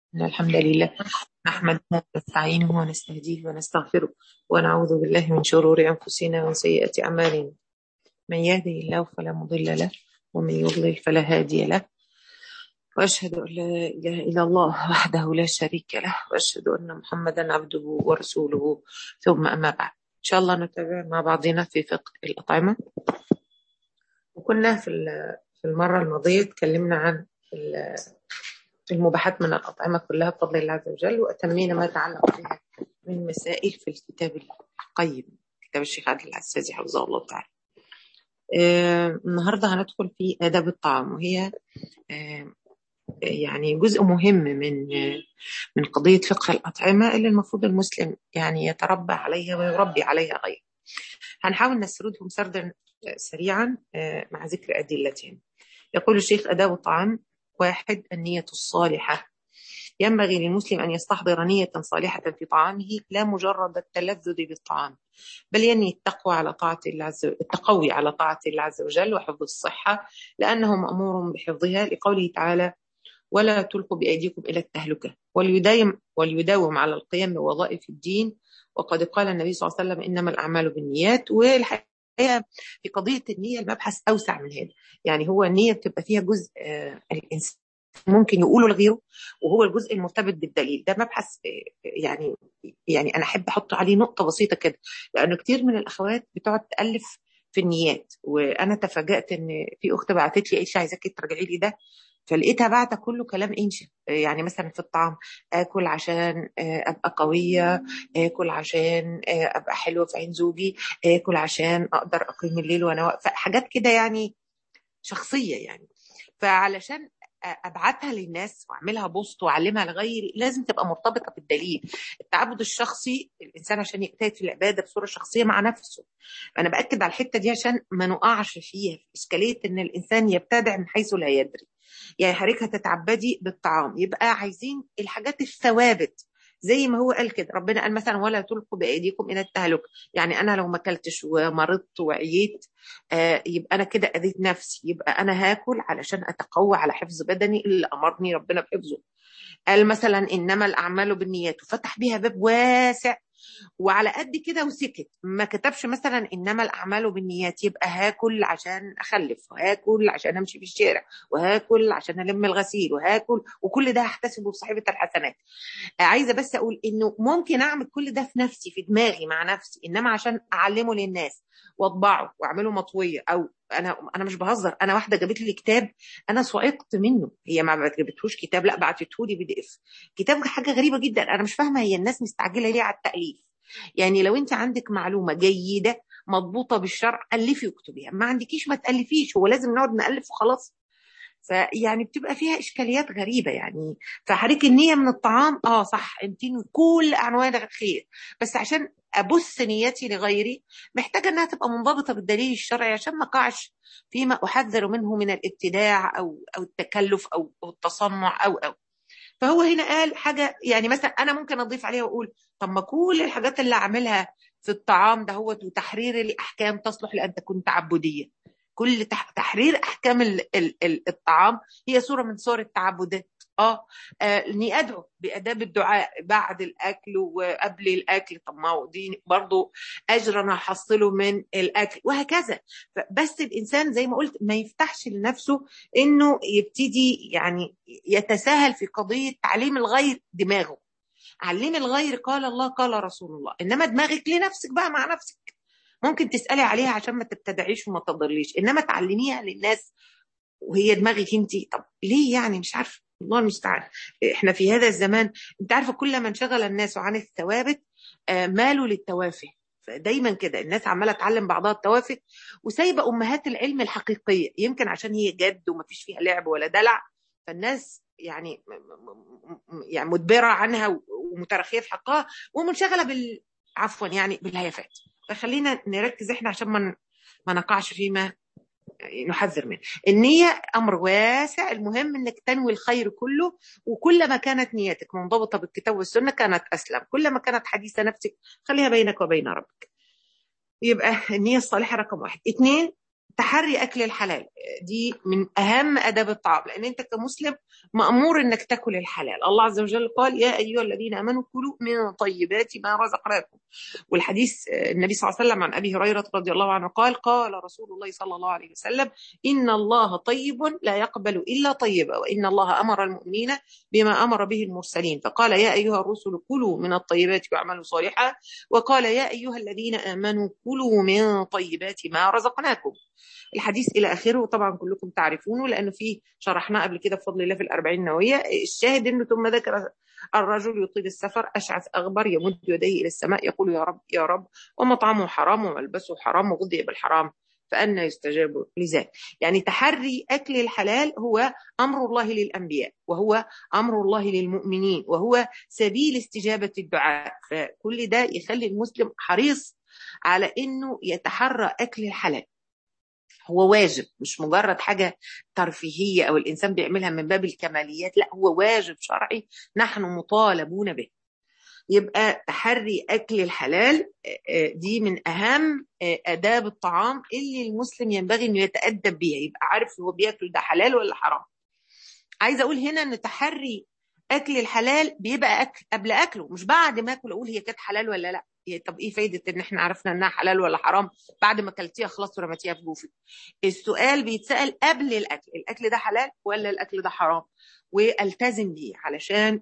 إن الحمد لله نحمده ونستعينه ونستهديه ونستغفره ونعوذ بالله من شرور أنفسنا ومن سيئات أعمالنا من يهدي الله فلا مضل له ومن يضلل فلا هادي له وأشهد أن لا إله إلا الله وحده لا شريك له وأشهد أن محمدا عبده ورسوله ثم أما بعد إن شاء الله نتابع مع بعضنا في فقه الأطعمة وكنا في في المرة الماضية تكلمنا عن المباحات من الأطعمة كلها بفضل الله عز وجل وأتمينا ما يتعلق بها من مسائل في الكتاب القيم كتاب الشيخ عبد العزازي حفظه الله تعالى آه النهاردة هندخل في آداب الطعام وهي آه يعني جزء مهم من من قضية فقه الأطعمة اللي المفروض المسلم يعني يتربى عليها ويربي عليها غيره هنحاول نسردهم سردا سريعا مع ذكر أدلتهم يقول الشيخ أداب الطعام واحد النية الصالحة ينبغي للمسلم أن يستحضر نية صالحة في طعامه لا مجرد التلذذ بالطعام بل ينوي التقوى على طاعة الله عز وجل التقوي على طاعة الله عز وجل وحفظ الصحة لأنه مأمور بحفظها لقوله تعالى ولا تلقوا بأيديكم إلى التهلكة وليداوم, وليداوم على القيام بوظائف الدين وقد قال النبي صلى الله عليه وسلم إنما الأعمال بالنيات والحقيقة في قضية النية المبحث أوسع من هذا يعني هو النية بتبقى فيها جزء آه الإنسان ممكن يقوله لغيره وهو الجزء المرتبط بالدليل ده مبحث يعني يعني انا احب احط عليه نقطه بسيطه كده لانه كتير من الاخوات بتقعد تالف في النيات وانا تفاجات ان في اخت بعتت لي قالت لي عايزاكي ترجعي لي ده فلقيتها بعت كله كلام انشا يعني مثلا في الطعام اكل عشان ابقى قويه اكل عشان ابقى حلوه في عين زوجي اكل عشان اقدر اقيم الليل وانا واقفه حاجات كده يعني شخصيه يعني فعلشان ابعتها للناس واعملها بوست واعلمها لغيري لازم تبقى مرتبطه بالدليل التعبد الشخصي الانسان عشان يجتهد في العباده بصوره شخصيه مع نفسه انا باكد على الحته دي عشان ما نقعش فيها في اشكاليه ان الانسان يبتدع من حيث لا يدري يعني حضرتك هتتعبدي بالطعام يبقى عايزين الحاجات الثوابت زي ما هو قال كده ربنا قال مثلا ولا تلقوا بايديكم الى التهلك يعني انا لو ما اكلتش ومرضت وعييت آه يبقى انا كده اذيت نفسي يبقى انا هاكل علشان اتقوى على حفظ بدني اللي امرني ربنا بحفظه قال مثلا انما الاعمال بالنيات وفتح بيها باب واسع وعلى قد كده وسكت ما كتبش مثلا انما الاعمال بالنيات يبقى هاكل عشان اخلف وهاكل عشان امشي في الشارع وهاكل عشان الم الغسيل وهاكل وكل ده هحتسبه بصحيفه الحسنات عايزه بس اقول انه ممكن اعمل كل ده في نفسي في دماغي مع نفسي انما عشان اعلمه للناس واطبعه واعمله مطويه او انا انا مش بهزر انا واحده جابت لي كتاب انا صعقت منه هي ما جابتهوش كتاب لا بعتته لي بي دي اف كتاب حاجه غريبه جدا انا مش فاهمه هي الناس مستعجله ليه على التاليف يعني لو انت عندك معلومه جيده مضبوطه بالشرع الفي واكتبيها ما عندكيش ما تالفيش هو لازم نقعد نالف وخلاص فيعني بتبقى فيها اشكاليات غريبه يعني فحريك النيه من الطعام اه صح انت كل انواع الخير بس عشان ابث نيتي لغيري محتاجه انها تبقى منضبطه بالدليل الشرعي عشان ما اقعش فيما احذر منه من الابتداع او او التكلف او التصنع او او فهو هنا قال حاجه يعني مثلا انا ممكن اضيف عليها واقول طب ما كل الحاجات اللي اعملها في الطعام دهوت وتحرير الاحكام تصلح لان تكون تعبديه كل تحرير احكام ال ال ال الطعام هي صوره من صور التعبدات اه اني ادعو باداب الدعاء بعد الاكل وقبل الاكل طب ما هو دي برضه اجر انا هحصله من الاكل وهكذا بس الانسان زي ما قلت ما يفتحش لنفسه انه يبتدي يعني يتساهل في قضيه تعليم الغير دماغه علم الغير قال الله قال رسول الله انما دماغك لنفسك بقى مع نفسك ممكن تسالي عليها عشان ما تبتدعيش وما تضليش انما تعلميها للناس وهي دماغك انت طب ليه يعني مش عارفه الله المستعان احنا في هذا الزمان انت عارفه كل ما انشغل الناس عن الثوابت مالوا للتوافه فدايما كده الناس عماله تعلم بعضها التوافه وسايبه امهات العلم الحقيقيه يمكن عشان هي جد ومفيش فيها لعب ولا دلع فالناس يعني يعني مدبره عنها ومترخيه في حقها ومنشغله بال عفوا يعني بالهيافات فخلينا نركز احنا عشان ما ما نقعش فيما نحذر منه النية أمر واسع المهم أنك تنوي الخير كله وكلما كانت نيتك منضبطة بالكتاب والسنة كانت أسلم كلما كانت حديثة نفسك خليها بينك وبين ربك يبقى النية الصالحة رقم واحد اثنين تحري اكل الحلال دي من اهم اداب الطعام لان انت كمسلم مامور انك تاكل الحلال الله عز وجل قال يا ايها الذين امنوا كلوا من طيبات ما رزقناكم والحديث النبي صلى الله عليه وسلم عن ابي هريره رضي الله عنه قال قال رسول الله صلى الله عليه وسلم ان الله طيب لا يقبل الا طيبا وان الله امر المؤمنين بما امر به المرسلين فقال يا ايها الرسل كلوا من الطيبات واعملوا صالحا وقال يا ايها الذين امنوا كلوا من طيبات ما رزقناكم الحديث الى اخره طبعا كلكم تعرفونه لانه فيه شرحناه قبل كده بفضل الله في الأربعين النوويه الشاهد انه ثم ذكر الرجل يطيل السفر اشعث اغبر يمد يديه الى السماء يقول يا رب يا رب ومطعمه حرام وملبسه حرام وغذي بالحرام فأنا يستجاب لذلك يعني تحري أكل الحلال هو أمر الله للأنبياء وهو أمر الله للمؤمنين وهو سبيل استجابة الدعاء فكل ده يخلي المسلم حريص على أنه يتحرى أكل الحلال هو واجب مش مجرد حاجة ترفيهية أو الإنسان بيعملها من باب الكماليات لا هو واجب شرعي نحن مطالبون به يبقى تحري أكل الحلال دي من أهم آداب الطعام اللي المسلم ينبغي إنه يتأدب بيها يبقى عارف هو بياكل ده حلال ولا حرام عايزة أقول هنا إن تحري أكل الحلال بيبقى أكل قبل أكله مش بعد ما أكل أقول هي كانت حلال ولا لا طب ايه فايده ان احنا عرفنا انها حلال ولا حرام بعد ما اكلتيها خلاص ورميتيها في جوفك السؤال بيتسال قبل الاكل الاكل ده حلال ولا الاكل ده حرام والتزم بيه علشان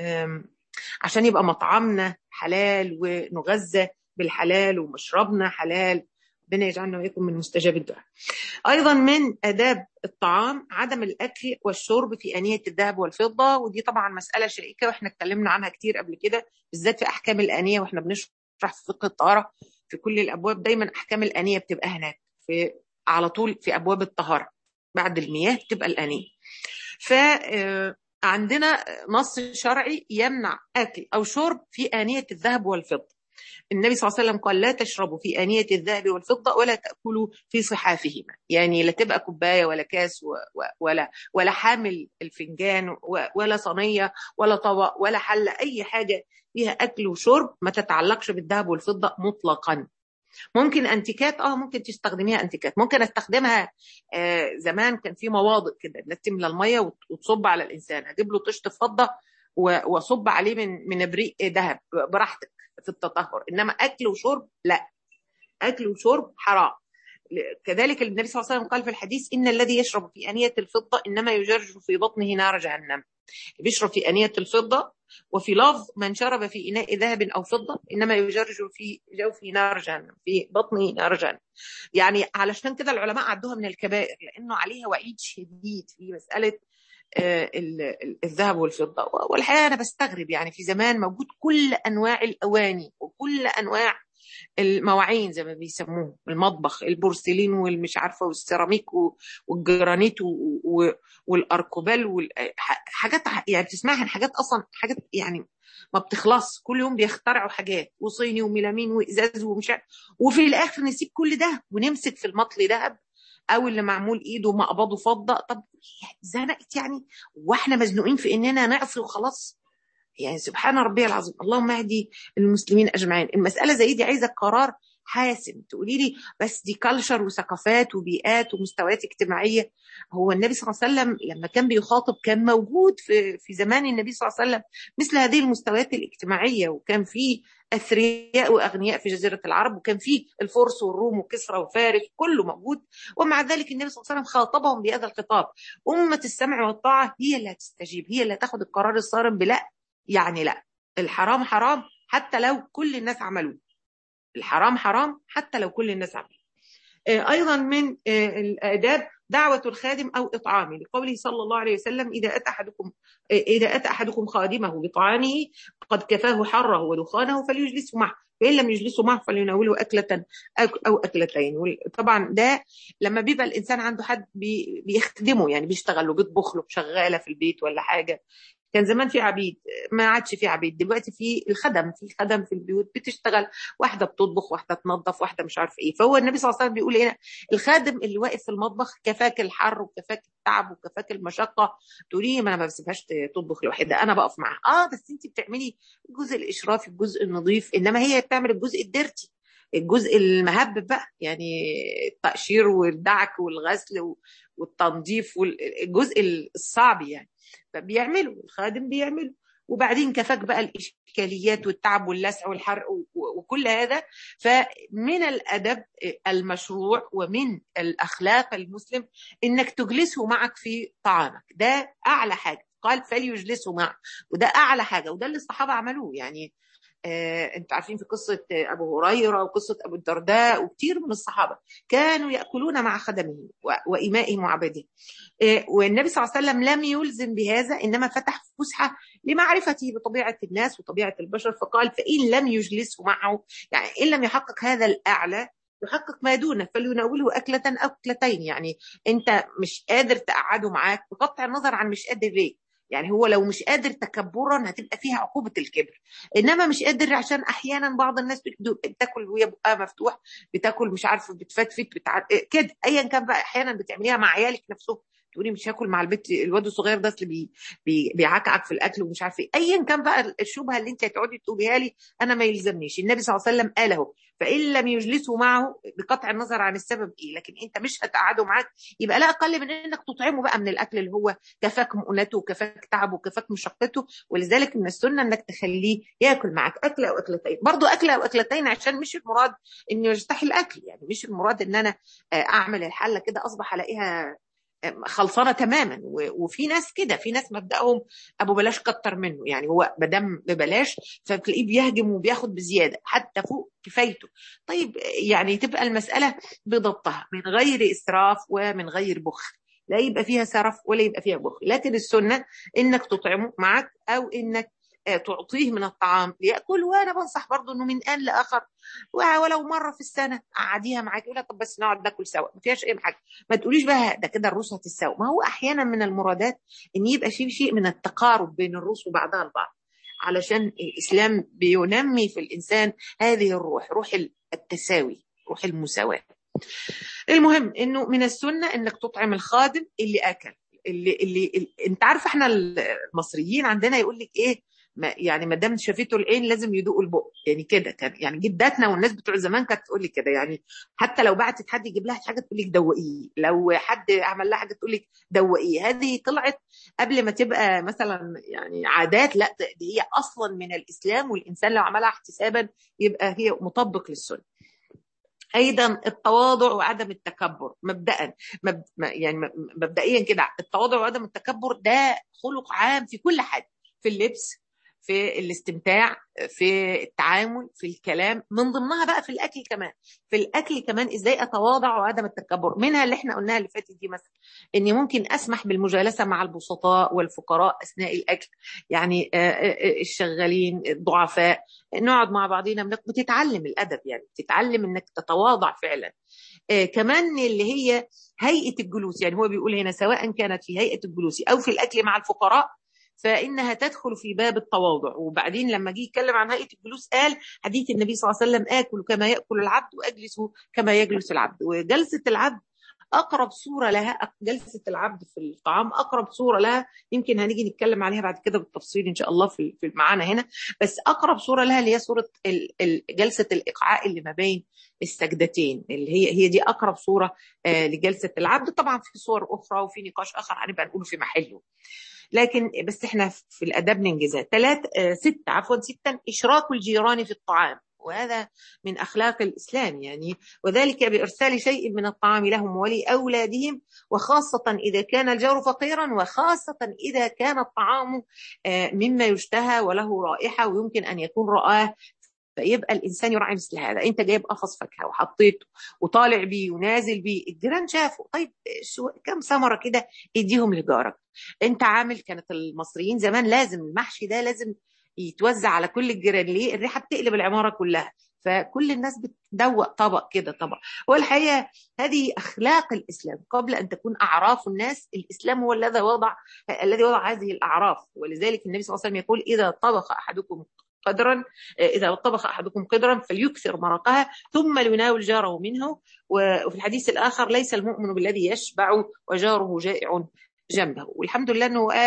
عشان يبقى مطعمنا حلال ونغذى بالحلال ومشربنا حلال ربنا يجعلنا واياكم من مستجاب الدعاء. ايضا من اداب الطعام عدم الاكل والشرب في انيه الذهب والفضه ودي طبعا مساله شائكه واحنا اتكلمنا عنها كتير قبل كده بالذات في احكام الانيه واحنا بنشرح في فقه الطهاره في كل الابواب دايما احكام الانيه بتبقى هناك في على طول في ابواب الطهاره بعد المياه بتبقى الانيه. ف عندنا نص شرعي يمنع اكل او شرب في انيه الذهب والفضه. النبي صلى الله عليه وسلم قال لا تشربوا في آنية الذهب والفضة ولا تأكلوا في صحافهما يعني لا تبقى كوباية ولا كاس ولا ولا حامل الفنجان ولا صينية ولا طبق ولا حلة أي حاجة فيها أكل وشرب ما تتعلقش بالذهب والفضة مطلقا ممكن انتيكات اه ممكن تستخدميها انتيكات ممكن استخدمها آه زمان كان في مواضق كده الناس تملى الميه وتصب على الانسان اجيب له طشت فضه واصب عليه من من ابريق ذهب براحتك في التطهر انما اكل وشرب لا اكل وشرب حرام كذلك النبي صلى الله عليه وسلم قال في الحديث ان الذي يشرب في انيه الفضه انما يجرج في بطنه نار جهنم بيشرب في انيه الفضه وفي لفظ من شرب في اناء ذهب او فضه انما يجرج في جوفه نار جهنم في بطنه نار جهنم يعني علشان كده العلماء عدوها من الكبائر لانه عليها وعيد شديد في مساله الذهب والفضة والحقيقة أنا بستغرب يعني في زمان موجود كل أنواع الأواني وكل أنواع المواعين زي ما بيسموه المطبخ البورسلين والمش عارفه والسيراميك والجرانيت والاركوبال حاجات يعني بتسمعها حاجات اصلا حاجات يعني ما بتخلص كل يوم بيخترعوا حاجات وصيني وميلامين وازاز ومش عارف وفي الاخر نسيب كل ده ونمسك في المطل ذهب او اللي معمول ايده مقبضه فضه طب زنقت يعني واحنا مزنوقين في اننا نعصي وخلاص يعني سبحان ربي العظيم اللهم اهدي المسلمين اجمعين المساله زي دي عايزه قرار حاسم تقولي لي بس دي كلشر وثقافات وبيئات ومستويات اجتماعيه هو النبي صلى الله عليه وسلم لما كان بيخاطب كان موجود في في زمان النبي صلى الله عليه وسلم مثل هذه المستويات الاجتماعيه وكان في اثرياء واغنياء في جزيره العرب وكان في الفرس والروم وكسرى وفارس كله موجود ومع ذلك النبي صلى الله عليه وسلم خاطبهم بهذا الخطاب امه السمع والطاعه هي اللي هتستجيب هي اللي هتاخد القرار الصارم بلا يعني لا الحرام حرام حتى لو كل الناس عملوه الحرام حرام حتى لو كل الناس عملوه ايضا من الاداب دعوة الخادم أو إطعامه لقوله صلى الله عليه وسلم إذا أتى أحدكم إذا أتى أحدكم خادمه بطعامه قد كفاه حره ودخانه فليجلسه معه فإن لم يجلسوا معه فليناوله أكلة أو أكلتين طبعا ده لما بيبقى الإنسان عنده حد بيخدمه يعني بيشتغل له بيطبخ له شغالة في البيت ولا حاجة كان زمان في عبيد ما عادش في عبيد دلوقتي في الخدم في خدم في البيوت بتشتغل واحده بتطبخ واحده تنظف واحده مش عارف ايه فهو النبي صلى الله عليه وسلم بيقول هنا الخادم اللي واقف في المطبخ كفاك الحر وكفاك التعب وكفاك المشقه تقولي ما انا ما بسيبهاش تطبخ لوحدها انا بقف معاها اه بس انت بتعملي الجزء الاشرافي الجزء النظيف انما هي بتعمل الجزء الديرتي الجزء المهبب بقى يعني التقشير والدعك والغسل والتنظيف والجزء الصعب يعني فبيعملوا الخادم بيعملوا وبعدين كفاك بقى الاشكاليات والتعب واللسع والحرق وكل هذا فمن الادب المشروع ومن الاخلاق المسلم انك تجلسه معك في طعامك ده اعلى حاجه قال فليجلسوا معه وده اعلى حاجه وده اللي الصحابه عملوه يعني آه انتوا عارفين في قصه ابو هريره وقصه ابو الدرداء وكثير من الصحابه كانوا ياكلون مع خدمهم وامائهم وعبادهم آه والنبي صلى الله عليه وسلم لم يلزم بهذا انما فتح فسحه لمعرفته بطبيعه الناس وطبيعه البشر فقال فان لم يجلسوا معه يعني ان لم يحقق هذا الاعلى يحقق ما دونه فليناوله أكلة أو أكلتين يعني أنت مش قادر تقعده معاك بقطع النظر عن مش قادر ليه يعني هو لو مش قادر تكبرا هتبقى فيها عقوبه الكبر انما مش قادر عشان احيانا بعض الناس بتاكل وهي بقها مفتوح بتاكل مش عارفه بتفتفت بتع... كده ايا كان بقى احيانا بتعمليها مع عيالك نفسهم تقولي مش هاكل مع البيت الواد الصغير ده اصل بي بي بيعكعك في الاكل ومش عارف ايه ايا كان بقى الشبهه اللي انت هتقعدي تقوليها لي انا ما يلزمنيش النبي صلى الله عليه وسلم قال اهو فان لم يجلسوا معه بقطع النظر عن السبب ايه لكن انت مش هتقعده معاك يبقى لا اقل من انك تطعمه بقى من الاكل اللي هو كفاك مؤنته وكفاك تعبه وكفاك مشقته ولذلك من السنه انك تخليه ياكل معاك اكله او اكلتين برضه اكله او اكلتين عشان مش المراد انه يرتاح الاكل يعني مش المراد ان انا اعمل الحله كده اصبح الاقيها خلصانه تماما وفي ناس كده في ناس مبداهم ابو بلاش كتر منه يعني هو ما دام ببلاش فتلاقيه بيهجم وبياخد بزياده حتى فوق كفايته طيب يعني تبقى المساله بضبطها من غير اسراف ومن غير بخل لا يبقى فيها سرف ولا يبقى فيها بخل لكن السنه انك تطعمه معك او انك تعطيه من الطعام ليأكل وأنا بنصح برضه إنه من آن لآخر ولو مرة في السنة قعديها معاك يقول طب بس نقعد ناكل سوا ما فيهاش أي حاجة ما تقوليش بقى ده كده الروس هتتساوى ما هو أحيانا من المرادات إن يبقى في شيء من التقارب بين الروس وبعضها البعض علشان الإسلام بينمي في الإنسان هذه الروح روح التساوي روح المساواة المهم إنه من السنة إنك تطعم الخادم اللي أكل اللي اللي, اللي انت عارف احنا المصريين عندنا يقول لك ايه ما يعني ما دام شافته العين لازم يدوق البق يعني كده كان يعني جداتنا والناس بتوع زمان كانت تقول لك كده يعني حتى لو بعتت حد يجيب لها حاجه تقول لك دوقيه لو حد عمل لها حاجه تقول لك دوقيه هذه طلعت قبل ما تبقى مثلا يعني عادات لا دي هي اصلا من الاسلام والانسان لو عملها احتسابا يبقى هي مطبق للسنه ايضا التواضع وعدم التكبر مبدئيا مب... يعني مبدئيا كده التواضع وعدم التكبر ده خلق عام في كل حاجه في اللبس في الاستمتاع في التعامل في الكلام من ضمنها بقى في الاكل كمان في الاكل كمان ازاي اتواضع وعدم التكبر منها اللي احنا قلناها اللي فاتت دي مثلا اني ممكن اسمح بالمجالسه مع البسطاء والفقراء اثناء الاكل يعني الشغالين الضعفاء نقعد مع بعضينا بتتعلم الادب يعني بتتعلم انك تتواضع فعلا كمان اللي هي هيئه الجلوس يعني هو بيقول هنا سواء كانت في هيئه الجلوس او في الاكل مع الفقراء فانها تدخل في باب التواضع وبعدين لما جه يتكلم عن هيئه الجلوس قال حديث النبي صلى الله عليه وسلم اكل كما ياكل العبد واجلس كما يجلس العبد وجلسه العبد اقرب صوره لها جلسه العبد في الطعام اقرب صوره لها يمكن هنيجي نتكلم عليها بعد كده بالتفصيل ان شاء الله في في معانا هنا بس اقرب صوره لها اللي هي صوره جلسه الاقعاء اللي ما بين السجدتين اللي هي هي دي اقرب صوره لجلسه العبد طبعا في صور اخرى وفي نقاش اخر هنبقى نقوله في محله لكن بس احنا في الاداب ننجزها ثلاث ستة عفوا ستا اشراك الجيران في الطعام وهذا من اخلاق الاسلام يعني وذلك بارسال شيء من الطعام لهم ولاولادهم وخاصه اذا كان الجار فقيرا وخاصه اذا كان الطعام مما يشتهى وله رائحه ويمكن ان يكون رآه فيبقى الانسان يراعي مثل هذا انت جايب قفص فاكهه وحطيته وطالع بيه ونازل بيه الجيران شافوا طيب شو كم ثمره كده اديهم لجارك انت عامل كانت المصريين زمان لازم المحشي ده لازم يتوزع على كل الجيران ليه الريحه بتقلب العماره كلها فكل الناس بتدوق طبق كده طبق هو الحقيقه هذه اخلاق الاسلام قبل ان تكون اعراف الناس الاسلام هو الذي وضع الذي وضع هذه الاعراف ولذلك النبي صلى الله عليه وسلم يقول اذا طبخ احدكم قدرا إذا طبخ أحدكم قدرا فليكثر مرقها ثم ليناول جاره منه وفي الحديث الآخر ليس المؤمن بالذي يشبع وجاره جائع جنبه والحمد لله أنه قال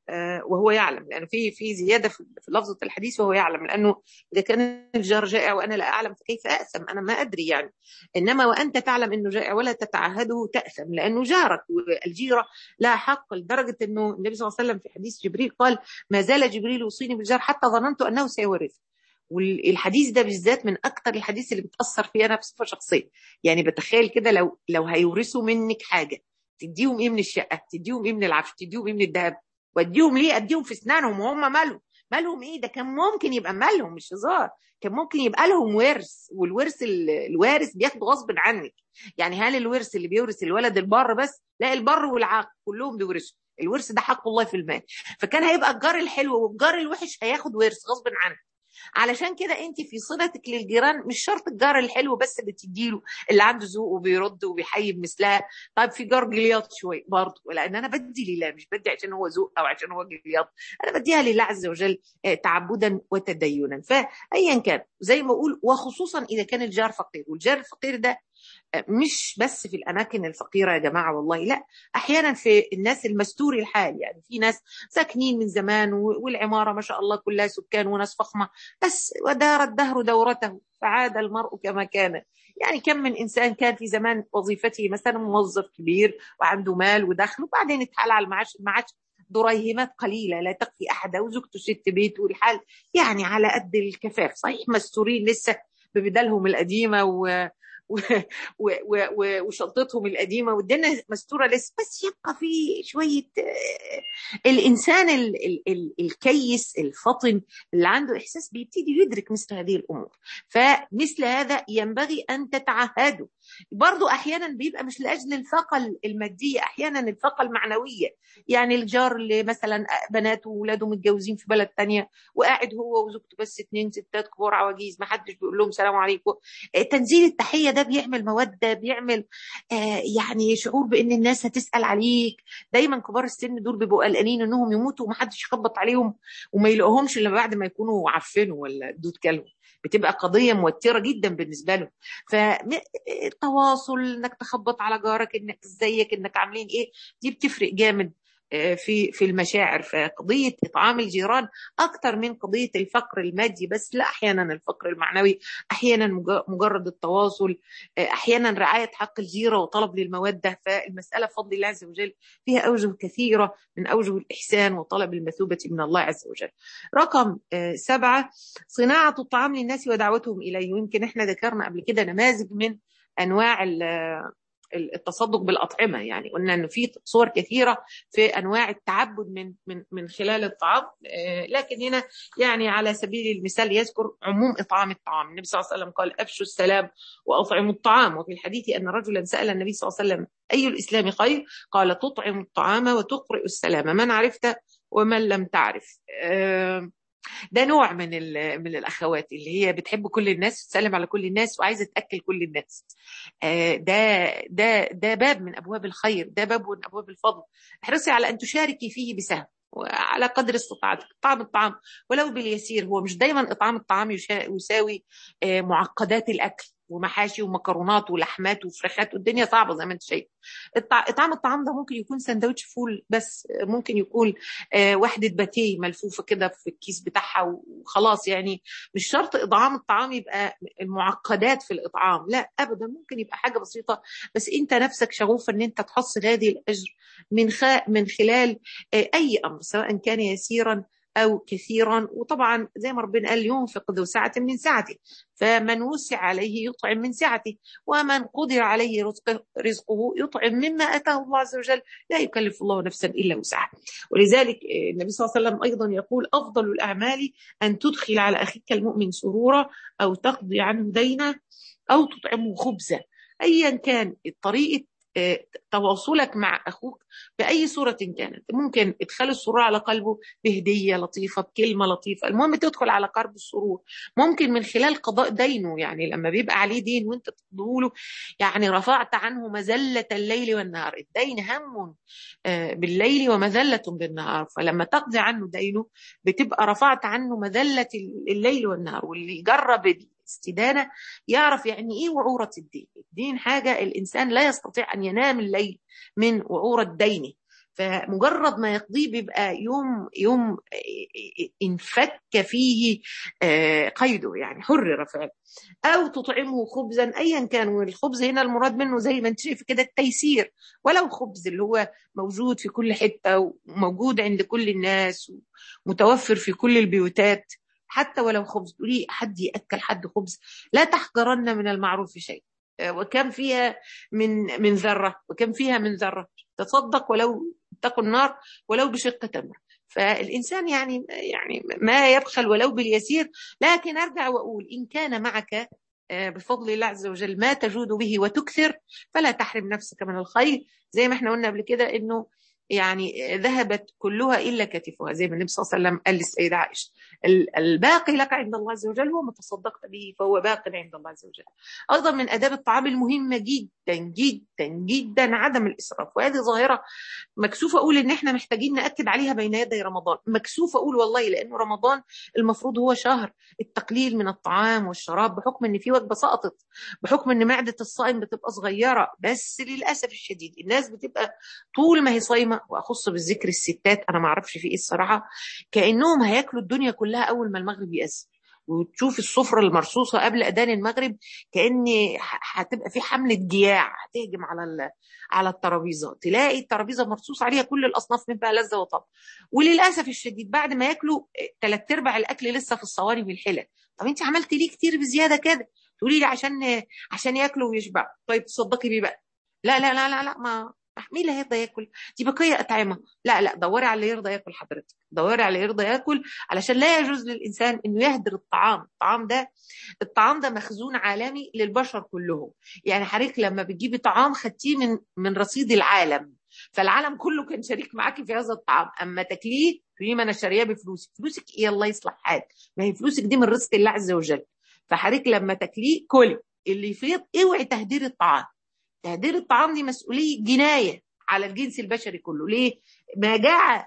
وهو يعلم لانه في في زياده في لفظه الحديث وهو يعلم لانه اذا كان الجار جائع وانا لا اعلم فكيف ااثم انا ما ادري يعني انما وانت تعلم انه جائع ولا تتعهده تاثم لانه جارك والجيره لا حق لدرجه انه النبي صلى الله عليه وسلم في حديث جبريل قال ما زال جبريل يوصيني بالجار حتى ظننت انه سيورث والحديث ده بالذات من اكتر الحديث اللي بتاثر فيها انا بصفه شخصيه يعني بتخيل كده لو لو هيورثوا منك حاجه تديهم ايه من الشقه تديهم ايه من العفش تديهم ايه من الذهب واديهم ليه اديهم في اسنانهم وهم مالهم مالهم ايه ده كان ممكن يبقى مالهم مش هزار كان ممكن يبقى لهم ورث والورث الوارث بياخده غصب عنك يعني هل الورث اللي بيورث الولد البر بس لا البر والعاق كلهم بيورثوا الورث ده حق الله في المال فكان هيبقى الجار الحلو والجار الوحش هياخد ورث غصب عنك علشان كده انت في صلتك للجيران مش شرط الجار الحلو بس اللي تديله اللي عنده ذوق وبيرد وبيحيي بمثلها طيب في جار جلياط شويه برضه لان انا بدي لله مش بدي عشان هو ذوق او عشان هو جلياط انا بديها لله عز وجل تعبدا وتدينا فايا كان زي ما اقول وخصوصا اذا كان الجار فقير والجار الفقير ده مش بس في الاماكن الفقيره يا جماعه والله لا احيانا في الناس المستور الحال يعني في ناس ساكنين من زمان والعماره ما شاء الله كلها سكان وناس فخمه بس ودار الدهر دورته فعاد المرء كما كان يعني كم من انسان كان في زمان وظيفته مثلا موظف كبير وعنده مال ودخل وبعدين اتحال على المعاش المعاش دريهمات قليله لا تكفي احد وزوجته ست بيت والحال يعني على قد الكفاف صحيح مستورين لسه ببدلهم القديمه و و... و... و... وشنطتهم القديمه والدنيا مستوره لسه بس يبقى في شويه الانسان ال... ال... ال... الكيس الفطن اللي عنده احساس بيبتدي يدرك مثل هذه الامور فمثل هذا ينبغي ان تتعهدوا برضو احيانا بيبقى مش لاجل الفاقه الماديه احيانا الفاقه المعنويه يعني الجار اللي مثلا بناته واولاده متجوزين في بلد تانية وقاعد هو وزوجته بس اتنين ستات كبار عواجيز ما حدش بيقول لهم سلام عليكم تنزيل التحيه ده بيعمل موده بيعمل آه يعني شعور بان الناس هتسال عليك دايما كبار السن دول بيبقوا قلقانين انهم يموتوا ومحدش يخبط عليهم وما يلاقوهمش الا بعد ما يكونوا عفنوا ولا الدود كلهم بتبقى قضية موترة جدا بالنسبة لهم فالتواصل انك تخبط على جارك انك ازيك انك عاملين ايه دي بتفرق جامد في في المشاعر فقضيه اطعام الجيران اكثر من قضيه الفقر المادي بس لا احيانا الفقر المعنوي احيانا مجرد التواصل احيانا رعايه حق الجيره وطلب للموده فالمساله بفضل الله عز وجل فيها اوجه كثيره من اوجه الاحسان وطلب المثوبه من الله عز وجل. رقم سبعه صناعه الطعام للناس ودعوتهم اليه ويمكن احنا ذكرنا قبل كده نماذج من انواع التصدق بالاطعمه يعني قلنا انه في صور كثيره في انواع التعبد من من من خلال الطعام لكن هنا يعني على سبيل المثال يذكر عموم اطعام الطعام النبي صلى الله عليه وسلم قال افشوا السلام واطعموا الطعام وفي الحديث ان رجلا سال النبي صلى الله عليه وسلم اي الاسلام خير قال تطعم الطعام وتقرئ السلام من عرفت ومن لم تعرف ده نوع من من الاخوات اللي هي بتحب كل الناس وتسلم على كل الناس وعايزه تاكل كل الناس ده ده ده باب من ابواب الخير ده باب من ابواب الفضل احرصي على ان تشاركي فيه بسهم وعلى قدر استطاعتك طعم الطعام ولو باليسير هو مش دايما اطعام الطعام يساوي معقدات الاكل ومحاشي ومكرونات ولحمات وفراخات والدنيا صعبه زي ما انت شايف اطعام الطعام ده ممكن يكون سندوتش فول بس ممكن يكون وحده باتيه ملفوفه كده في الكيس بتاعها وخلاص يعني مش شرط اطعام الطعام يبقى المعقدات في الاطعام لا ابدا ممكن يبقى حاجه بسيطه بس انت نفسك شغوفه ان انت تحصل هذه الاجر من خ... من خلال اي امر سواء كان يسيرا أو كثيرا وطبعا زي ما ربنا قال ينفق ذو سعة من سعته فمن وسع عليه يطعم من سعته ومن قدر عليه رزقه, رزقه يطعم مما أتاه الله عز وجل لا يكلف الله نفسا إلا وسعها ولذلك النبي صلى الله عليه وسلم أيضا يقول أفضل الأعمال أن تدخل على أخيك المؤمن سرورا أو تقضي عنه دينه أو تطعمه خبزا أيا كان طريقة تواصلك مع اخوك باي صوره كانت ممكن ادخال السرور على قلبه بهديه لطيفه بكلمه لطيفه المهم تدخل على قلب السرور ممكن من خلال قضاء دينه يعني لما بيبقى عليه دين وانت تقضيه له يعني رفعت عنه مذله الليل والنهار الدين هم بالليل ومذله بالنهار فلما تقضي عنه دينه بتبقى رفعت عنه مذله الليل والنهار واللي يجرب استدانة يعرف يعني إيه وعورة الدين الدين حاجة الإنسان لا يستطيع أن ينام الليل من وعورة دينه فمجرد ما يقضيه بيبقى يوم يوم انفك فيه قيده يعني حرر فعلا او تطعمه خبزا ايا كان والخبز هنا المراد منه زي ما انت شايف كده التيسير ولو خبز اللي هو موجود في كل حته وموجود عند كل الناس ومتوفر في كل البيوتات حتى ولو خبز تقولي حد ياكل حد خبز لا تحقرن من المعروف شيء وكم فيها من من ذره وكم فيها من ذره تصدق ولو اتقوا النار ولو بشق تمر فالانسان يعني يعني ما يبخل ولو باليسير لكن ارجع واقول ان كان معك بفضل الله عز وجل ما تجود به وتكثر فلا تحرم نفسك من الخير زي ما احنا قلنا قبل كده انه يعني ذهبت كلها الا كتفها زي ما النبي صلى الله عليه وسلم قال للسيده عائشه الباقي لك عند الله عز وجل وما تصدقت به فهو باق عند الله عز وجل ايضا من اداب الطعام المهمه جدا جدا جدا عدم الاسراف وهذه ظاهره مكسوفه اقول ان احنا محتاجين ناكد عليها بين يدي رمضان مكسوفه اقول والله لانه رمضان المفروض هو شهر التقليل من الطعام والشراب بحكم ان في وجبه سقطت بحكم ان معده الصائم بتبقى صغيره بس للاسف الشديد الناس بتبقى طول ما هي صايمه واخص بالذكر الستات انا ما اعرفش في ايه الصراحه كانهم هياكلوا الدنيا كلها اول ما المغرب يأذن وتشوف السفرة المرصوصة قبل أذان المغرب كأن هتبقى في حملة جياع هتهجم على على الترابيزة تلاقي الترابيزة مرصوص عليها كل الأصناف من بقى لذة وطب وللأسف الشديد بعد ما ياكلوا ثلاث أرباع الأكل لسه في الصواني والحلل طب أنت عملتي ليه كتير بزيادة كده تقولي لي عشان عشان ياكلوا ويشبعوا طيب تصدقي بيه بقى لا لا لا لا لا ما مين اللي هيرضى ياكل دي بقيه اطعمه لا لا دوري على اللي يرضى ياكل حضرتك دوري على اللي يرضى ياكل علشان لا يجوز للانسان انه يهدر الطعام الطعام ده الطعام ده مخزون عالمي للبشر كلهم يعني حضرتك لما بتجيبي طعام خدتيه من من رصيد العالم فالعالم كله كان شريك معاكي في هذا الطعام اما تاكليه تقولي ما انا شارياه بفلوسك فلوسك ايه الله يصلح حالك ما هي فلوسك دي من رزق الله عز وجل فحضرتك لما تاكليه كلي اللي يفيض اوعي تهدير الطعام تهدير الطعام دي مسؤوليه جنايه على الجنس البشري كله ليه ما جاع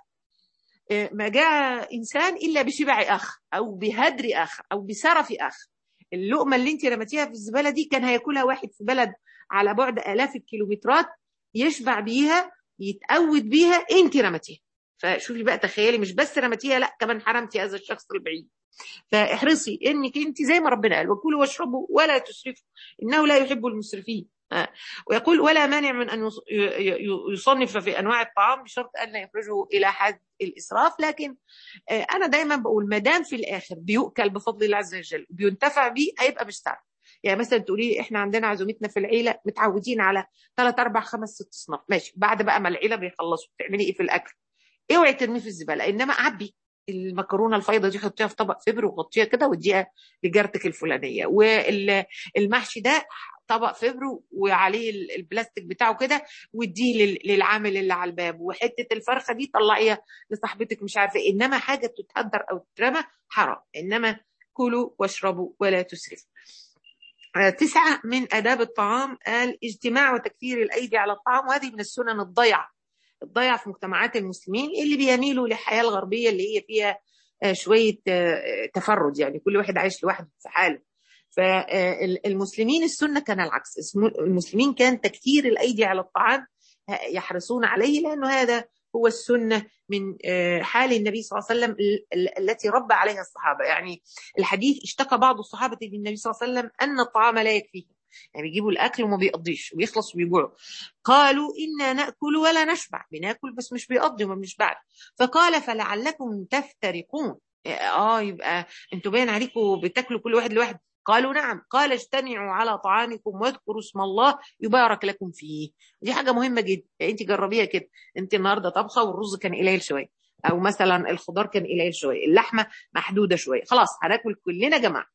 ما جاع انسان الا بشبع اخ او بهدر اخ او بسرف اخ اللقمه اللي انت رمتيها في الزباله دي كان هياكلها واحد في بلد على بعد الاف الكيلومترات يشبع بيها يتقود بيها انت رمتيها فشوفي بقى تخيلي مش بس رمتيها لا كمان حرمتي هذا الشخص البعيد فاحرصي انك انت زي ما ربنا قال وكلوا واشربوا ولا تسرفوا انه لا يحب المسرفين ويقول ولا مانع من ان يصنف في انواع الطعام بشرط ان لا يخرجه الى حد الاسراف لكن انا دايما بقول ما دام في الاخر بيؤكل بفضل الله عز وجل بينتفع بيه هيبقى مش تعب يعني مثلا تقولي احنا عندنا عزومتنا في العيله متعودين على ثلاث اربع خمس ست اصناف ماشي بعد بقى ما العيله بيخلصوا تعملي ايه في الاكل اوعي ترميه في الزباله انما عبي المكرونه الفايضه دي حطيها في طبق فبر وغطيها كده واديها لجارتك الفلانيه والمحشي ده طبق فبر وعليه البلاستيك بتاعه كده واديه للعامل اللي على الباب وحته الفرخه دي طلعيها لصاحبتك مش عارفه إيه. انما حاجه تتهدر او تترمى حرام انما كلوا واشربوا ولا تسرفوا تسعة من آداب الطعام قال اجتماع وتكثير الأيدي على الطعام وهذه من السنن الضيعة الضيعة في مجتمعات المسلمين اللي بيميلوا للحياة الغربية اللي هي فيها شوية تفرد يعني كل واحد عايش لوحده في حاله فالمسلمين السنة كان العكس المسلمين كان تكثير الأيدي على الطعام يحرصون عليه لأنه هذا هو السنة من حال النبي صلى الله عليه وسلم التي ربى عليها الصحابة يعني الحديث اشتكى بعض الصحابة للنبي صلى الله عليه وسلم أن الطعام لا يكفيه يعني بيجيبوا الأكل وما بيقضيش ويخلص ويجوعوا قالوا إنا نأكل ولا نشبع بناكل بس مش بيقضي وما بنشبعش فقال فلعلكم تفترقون اه يبقى انتوا باين عليكم بتاكلوا كل واحد لوحده قالوا نعم قال اجتمعوا على طعامكم واذكروا اسم الله يبارك لكم فيه دي حاجه مهمه جدا يعني انت جربيها كده انت النهارده طبخه والرز كان قليل شويه او مثلا الخضار كان قليل شويه اللحمه محدوده شويه خلاص هناكل كلنا جماعه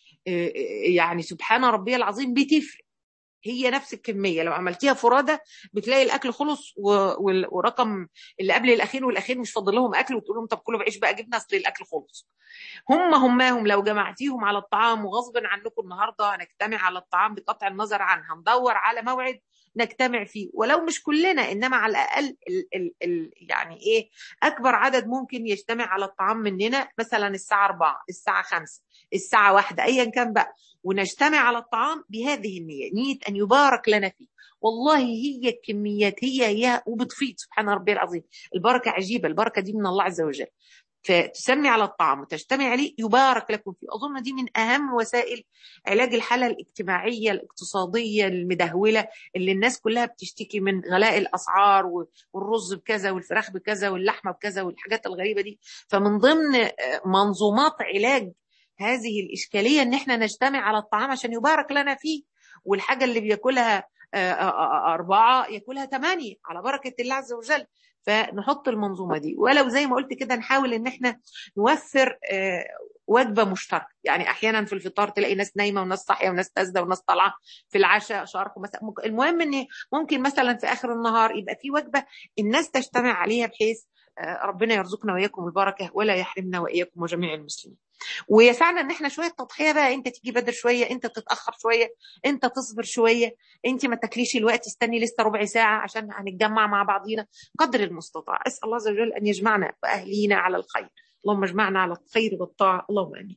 يعني سبحان ربي العظيم بتفرق هي نفس الكمية لو عملتيها فرادة بتلاقي الأكل خلص ورقم اللي قبل الأخير والأخير مش فاضل لهم أكل وتقول لهم طب كلوا بعيش بقى جبنا أصل الأكل خلص هم هماهم لو جمعتيهم على الطعام وغصبا عنكم النهاردة هنجتمع على الطعام بقطع النظر عنها ندور على موعد نجتمع فيه ولو مش كلنا انما على الاقل ال ال ال يعني ايه اكبر عدد ممكن يجتمع على الطعام مننا مثلا الساعه 4 الساعه 5 الساعه 1 ايا كان بقى ونجتمع على الطعام بهذه النيه نيه ان يبارك لنا فيه والله هي الكميات هي هي وبتفيض سبحان ربي العظيم البركه عجيبه البركه دي من الله عز وجل فتسمي على الطعام وتجتمع عليه يبارك لكم فيه أظن دي من أهم وسائل علاج الحالة الاجتماعية الاقتصادية المدهولة اللي الناس كلها بتشتكي من غلاء الأسعار والرز بكذا والفراخ بكذا واللحمة بكذا والحاجات الغريبة دي فمن ضمن منظومات علاج هذه الإشكالية إن إحنا نجتمع على الطعام عشان يبارك لنا فيه والحاجة اللي بياكلها أربعة ياكلها ثمانية على بركة الله عز وجل فنحط المنظومه دي ولو زي ما قلت كده نحاول ان احنا نوفر وجبه مشتركه يعني احيانا في الفطار تلاقي ناس نايمه وناس صاحيه وناس تازده وناس طالعه في العشاء شارك مثلا المهم ان ممكن مثلا في اخر النهار يبقى في وجبه الناس تجتمع عليها بحيث ربنا يرزقنا واياكم البركه ولا يحرمنا واياكم وجميع المسلمين ويسعنا ان احنا شويه تضحيه بقى انت تيجي بدر شويه انت تتاخر شويه انت تصبر شويه انت ما تاكليش الوقت استني لسه ربع ساعه عشان هنتجمع مع بعضينا قدر المستطاع اسال الله عز وجل ان يجمعنا واهلينا على الخير اللهم اجمعنا على الخير والطاعه اللهم امين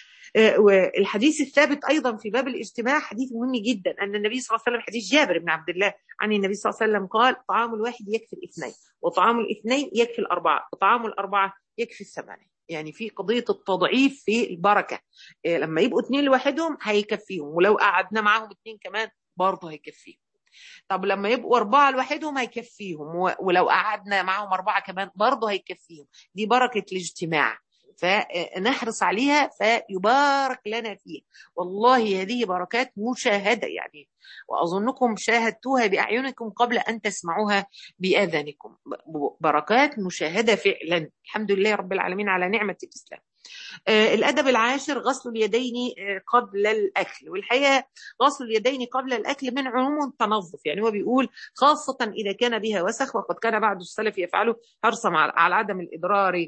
والحديث الثابت ايضا في باب الاجتماع حديث مهم جدا ان النبي صلى الله عليه وسلم حديث جابر بن عبد الله عن النبي صلى الله عليه وسلم قال طعام الواحد يكفي الاثنين وطعام الاثنين يكفي الاربعه وطعام الاربعه يكفي الثمانيه يعني في قضيه التضعيف في البركه لما يبقوا اثنين لوحدهم هيكفيهم ولو قعدنا معاهم اثنين كمان برضه هيكفيهم طب لما يبقوا أربعة لوحدهم هيكفيهم ولو قعدنا معاهم أربعة كمان برضه هيكفيهم دي بركة الاجتماع فنحرص عليها فيبارك لنا فيها والله هذه بركات مشاهدة يعني وأظنكم شاهدتوها بأعينكم قبل أن تسمعوها بآذانكم بركات مشاهدة فعلا الحمد لله رب العالمين على نعمة الإسلام الأدب العاشر غسل اليدين قبل الأكل والحقيقة غسل اليدين قبل الأكل من عموم التنظف يعني هو بيقول خاصة إذا كان بها وسخ وقد كان بعض السلف يفعله حرصا على عدم الإضرار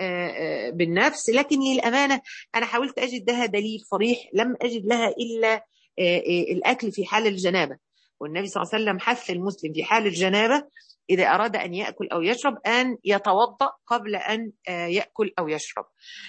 بالنفس لكن للأمانة أنا حاولت أجد لها دليل صريح لم أجد لها إلا الأكل في حال الجنابة والنبي صلى الله عليه وسلم حث المسلم في حال الجنابة إذا أراد أن يأكل أو يشرب أن يتوضأ قبل أن يأكل أو يشرب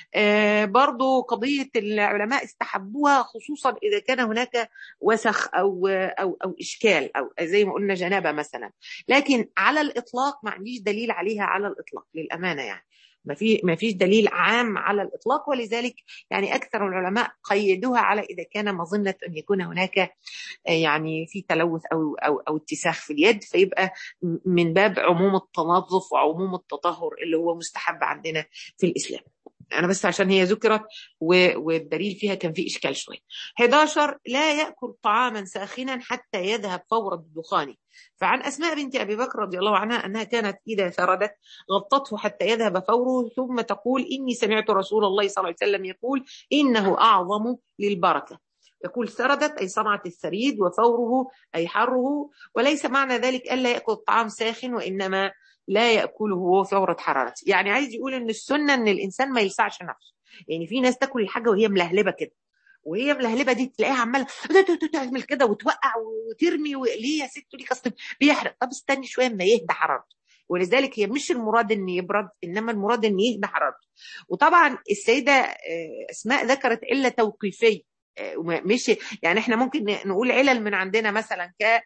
برضو قضية العلماء استحبوها خصوصا إذا كان هناك وسخ أو, أو, أو إشكال أو زي ما قلنا جنابة مثلا لكن على الإطلاق ما عنديش دليل عليها على الإطلاق للأمانة يعني ما في ما فيش دليل عام على الاطلاق ولذلك يعني اكثر العلماء قيدوها على اذا كان مظنه ان يكون هناك يعني في تلوث او او او اتساخ في اليد فيبقى من باب عموم التنظف وعموم التطهر اللي هو مستحب عندنا في الاسلام. انا بس عشان هي ذكرت والدليل فيها كان في اشكال شويه 11 لا ياكل طعاما ساخنا حتى يذهب فور الدخان فعن اسماء بنت ابي بكر رضي الله عنها انها كانت اذا ثردت غطته حتى يذهب فوره ثم تقول اني سمعت رسول الله صلى الله عليه وسلم يقول انه اعظم للبركه يقول سردت أي صنعت الثريد وفوره أي حره وليس معنى ذلك ألا يأكل الطعام ساخن وإنما لا ياكله وهو فورة حرارته يعني عايز يقول ان السنه ان الانسان ما يلسعش نفسه يعني في ناس تاكل الحاجه وهي ملهلبه كده وهي ملهلبه دي تلاقيها عماله تعمل كده وتوقع وترمي ليه يا ست ليه اصل بيحرق طب استني شويه اما يهدى حرارته ولذلك هي مش المراد ان يبرد انما المراد ان يهدى حرارته وطبعا السيده اسماء ذكرت عله توقيفيه مش يعني احنا ممكن نقول علل من عندنا مثلا ك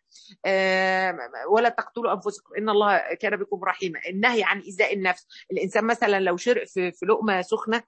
ولا تقتلوا انفسكم ان الله كان بكم رحيما النهي عن ايذاء النفس الانسان مثلا لو شرق في, في لقمه سخنه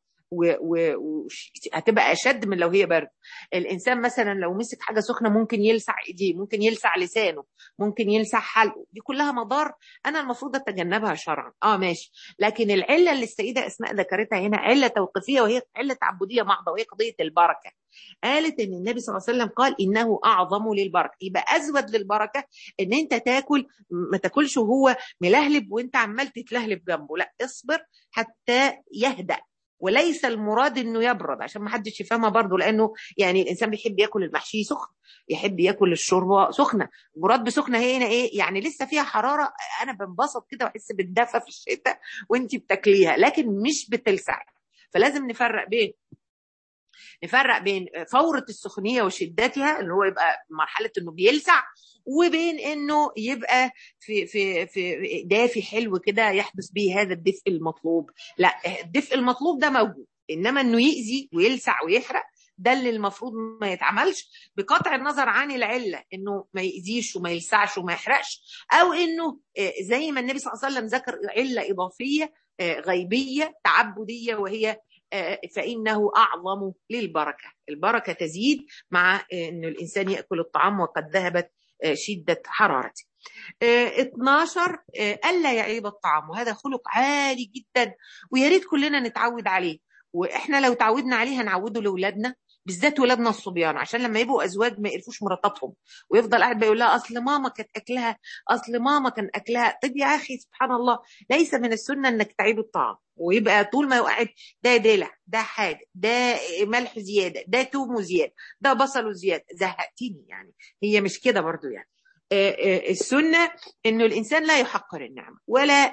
وهتبقى اشد من لو هي برد الانسان مثلا لو مسك حاجه سخنه ممكن يلسع ايديه ممكن يلسع لسانه ممكن يلسع حلقه دي كلها مضار انا المفروض اتجنبها شرعا اه ماشي لكن العله اللي السيده اسماء ذكرتها هنا عله توقيفيه وهي عله تعبديه محضه وهي قضيه البركه قالت ان النبي صلى الله عليه وسلم قال انه اعظم للبركه يبقى ازود للبركه ان انت تاكل ما تاكلش وهو ملهلب وانت عمال تتلهلب جنبه لا اصبر حتى يهدأ وليس المراد انه يبرد عشان ما حدش يفهمها برضه لانه يعني الانسان بيحب ياكل المحشي سخن يحب ياكل الشوربه سخنه مراد بسخنه هنا ايه يعني لسه فيها حراره انا بنبسط كده واحس بالدفى في الشتاء وانت بتاكليها لكن مش بتلسع فلازم نفرق بين نفرق بين فورة السخونية وشدتها اللي هو يبقى مرحلة انه بيلسع وبين انه يبقى في في في دافي حلو كده يحدث به هذا الدفء المطلوب لا الدفء المطلوب ده موجود انما انه يأذي ويلسع ويحرق ده اللي المفروض ما يتعملش بقطع النظر عن العله انه ما يأذيش وما يلسعش وما يحرقش او انه زي ما النبي صلى الله عليه وسلم ذكر عله اضافيه غيبيه تعبديه وهي فإنه أعظم للبركة البركة تزيد مع أن الإنسان يأكل الطعام وقد ذهبت شدة حرارته 12 ألا يعيب الطعام وهذا خلق عالي جدا ويا ريت كلنا نتعود عليه واحنا لو تعودنا عليه هنعوده لاولادنا بالذات ولادنا الصبيان عشان لما يبقوا ازواج ما يقرفوش مراتاتهم ويفضل قاعد بيقول لها اصل ماما كانت اكلها اصل ماما كان اكلها طب يا اخي سبحان الله ليس من السنه انك تعيب الطعام ويبقى طول ما قاعد ده دلع ده حاجه ده ملح زياده ده توم زياده ده بصل زياده زهقتني يعني هي مش كده برضو يعني السنة انه الانسان لا يحقر النعمة ولا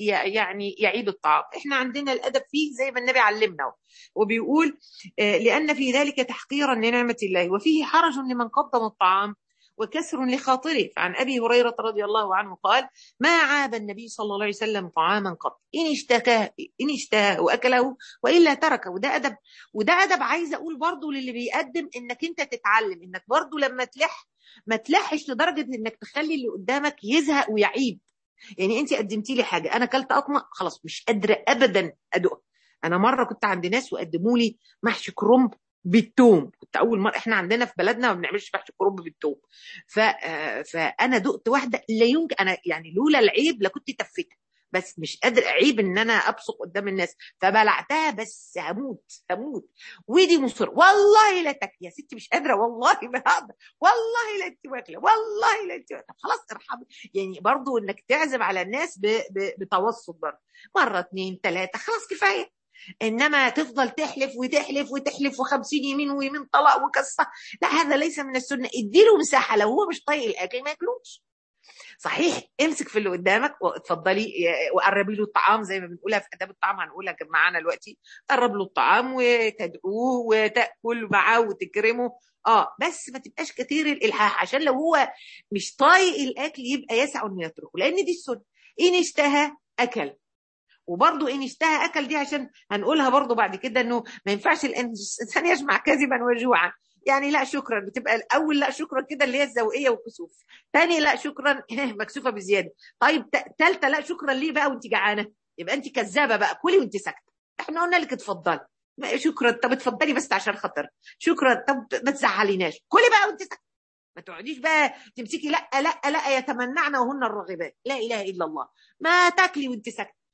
يعني يعيب الطعام احنا عندنا الادب فيه زي ما النبي علمنا وبيقول لان في ذلك تحقيرا لنعمة الله وفيه حرج لمن قدم الطعام وكسر لخاطره فعن ابي هريره رضي الله عنه قال ما عاب النبي صلى الله عليه وسلم طعاما قط ان اشتكى ان اشتهى واكله والا تركه وده ادب وده ادب عايزه اقول برضه للي بيقدم انك انت تتعلم انك برضه لما تلح ما تلحش لدرجه انك تخلي اللي قدامك يزهق ويعيب يعني انت قدمتي لي حاجه انا اكلت قطمه خلاص مش قادره ابدا ادوق انا مره كنت عند ناس وقدموا لي محشي كرنب بالثوم كنت اول مره احنا عندنا في بلدنا ما بنعملش محشي كرنب بالثوم ف... فانا دقت واحده لا يمكن انا يعني لولا العيب لكنت تفتها بس مش قادر اعيب ان انا ابصق قدام الناس فبلعتها بس هموت هموت ودي مصر والله لا تاكلي يا ستي مش قادره والله ما هقدر والله لا انت واكله والله لا انت واكله خلاص ارحمي يعني برضو انك تعزم على الناس ب... ب... بتوسط برضه مره اثنين ثلاثه خلاص كفايه انما تفضل تحلف وتحلف وتحلف وخمسين يمين ويمين طلاق وقصه لا هذا ليس من السنه اديله مساحه لو هو مش طايق الاكل ما ياكلوش صحيح امسك في اللي قدامك واتفضلي وقربي له الطعام زي ما بنقولها في اداب الطعام هنقولها معانا دلوقتي قرب له الطعام وتدعوه وتاكل معاه وتكرمه اه بس ما تبقاش كتير الالحاح عشان لو هو مش طايق الاكل يبقى يسع انه يتركه لان دي السنه ان اشتهى اكل وبرضه ان اشتهى اكل دي عشان هنقولها برضه بعد كده انه ما ينفعش الانسان يجمع كذبا وجوعا يعني لا شكرا بتبقى الاول لا شكرا كده اللي هي الذوقيه والكسوف ثاني لا شكرا مكسوفه بزياده طيب ثالثه لا شكرا ليه بقى وانت جعانه يبقى انت كذابه بقى كلي وانت ساكته احنا قلنا لك اتفضلي شكرا طب اتفضلي بس عشان خاطر شكرا طب ما تزعليناش كلي بقى وانت ساكته ما تقعديش بقى تمسكي لا لا لا يتمنعن وهن الراغبات لا اله الا الله ما تاكلي وانت ساكته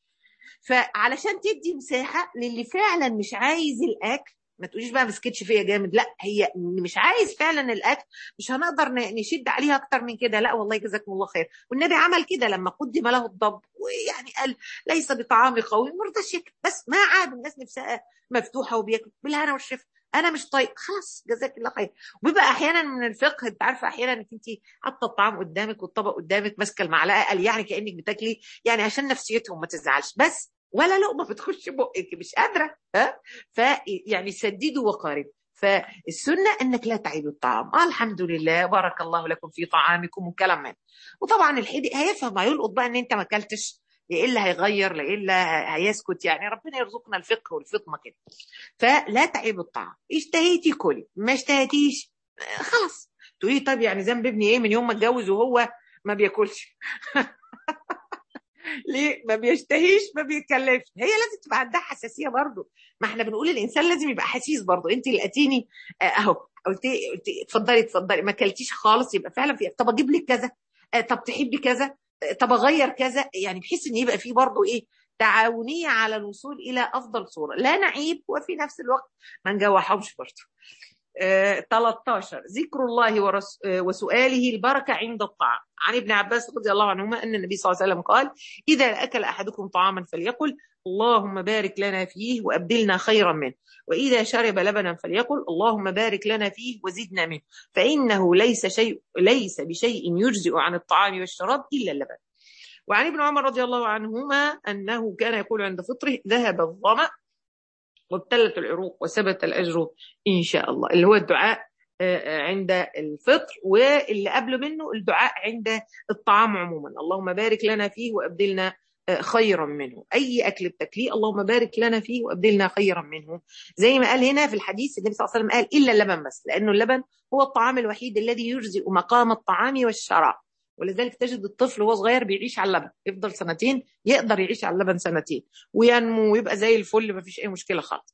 فعلشان تدي مساحه للي فعلا مش عايز الاكل ما تقوليش بقى مسكتش فيا جامد لا هي مش عايز فعلا الاكل مش هنقدر نشد عليها اكتر من كده لا والله جزاكم الله خير والنبي عمل كده لما قدم له الضب ويعني قال ليس بطعام قوي ما رضاش ياكل بس ما عاد الناس نفسها مفتوحه وبياكل بالهنا والشفا انا مش طايق خلاص جزاك الله خير وبيبقى احيانا من الفقه انت عارفه احيانا انك انت حاطه الطعام قدامك والطبق قدامك ماسكه المعلقه قال يعني كانك بتاكلي يعني عشان نفسيتهم ما تزعلش بس ولا لقمه بتخش بقك مش قادره ها فيعني سددوا وقاربوا فالسنة انك لا تعيب الطعام آه الحمد لله بارك الله لكم في طعامكم وكلام من وطبعا الحدق هيفهم هيلقط بقى ان انت ما اكلتش يا الا هيغير لا الا هيسكت يعني ربنا يرزقنا الفقه والفطنه كده فلا تعيب الطعام اشتهيتي كلي ما اشتهيتيش خلاص تقولي طيب يعني ذنب ابني ايه من يوم ما اتجوز وهو ما بياكلش ليه ما بيشتهيش ما بيتكلمش هي لازم تبقى عندها حساسيه برضه ما احنا بنقول الانسان لازم يبقى حسيس برضه انت لقيتيني اهو قلت قلت اتفضلي اتفضلي ما اكلتيش خالص يبقى فعلا في طب اجيب لك كذا طب تحبي كذا طب اغير كذا يعني بحيث ان يبقى في برضه ايه تعاونيه على الوصول الى افضل صوره لا نعيب وفي نفس الوقت ما نجوعهمش برضه 13 ذكر الله ورس وسؤاله البركة عند الطعام عن ابن عباس رضي الله عنهما أن النبي صلى الله عليه وسلم قال إذا أكل أحدكم طعاما فليقل اللهم بارك لنا فيه وأبدلنا خيرا منه وإذا شرب لبنا فليقل اللهم بارك لنا فيه وزدنا منه فإنه ليس شيء ليس بشيء يجزئ عن الطعام والشراب إلا اللبن وعن ابن عمر رضي الله عنهما أنه كان يقول عند فطره ذهب الظمأ وابتلت العروق وثبت الأجر إن شاء الله اللي هو الدعاء عند الفطر واللي قبله منه الدعاء عند الطعام عموما اللهم بارك لنا فيه وأبدلنا خيرا منه أي أكل بتكليه اللهم بارك لنا فيه وأبدلنا خيرا منه زي ما قال هنا في الحديث النبي صلى الله عليه وسلم قال إلا اللبن بس لأنه اللبن هو الطعام الوحيد الذي يجزئ مقام الطعام والشراب ولذلك تجد الطفل وهو صغير بيعيش على اللبن يفضل سنتين يقدر يعيش على اللبن سنتين وينمو ويبقى زي الفل ما فيش اي مشكله خالص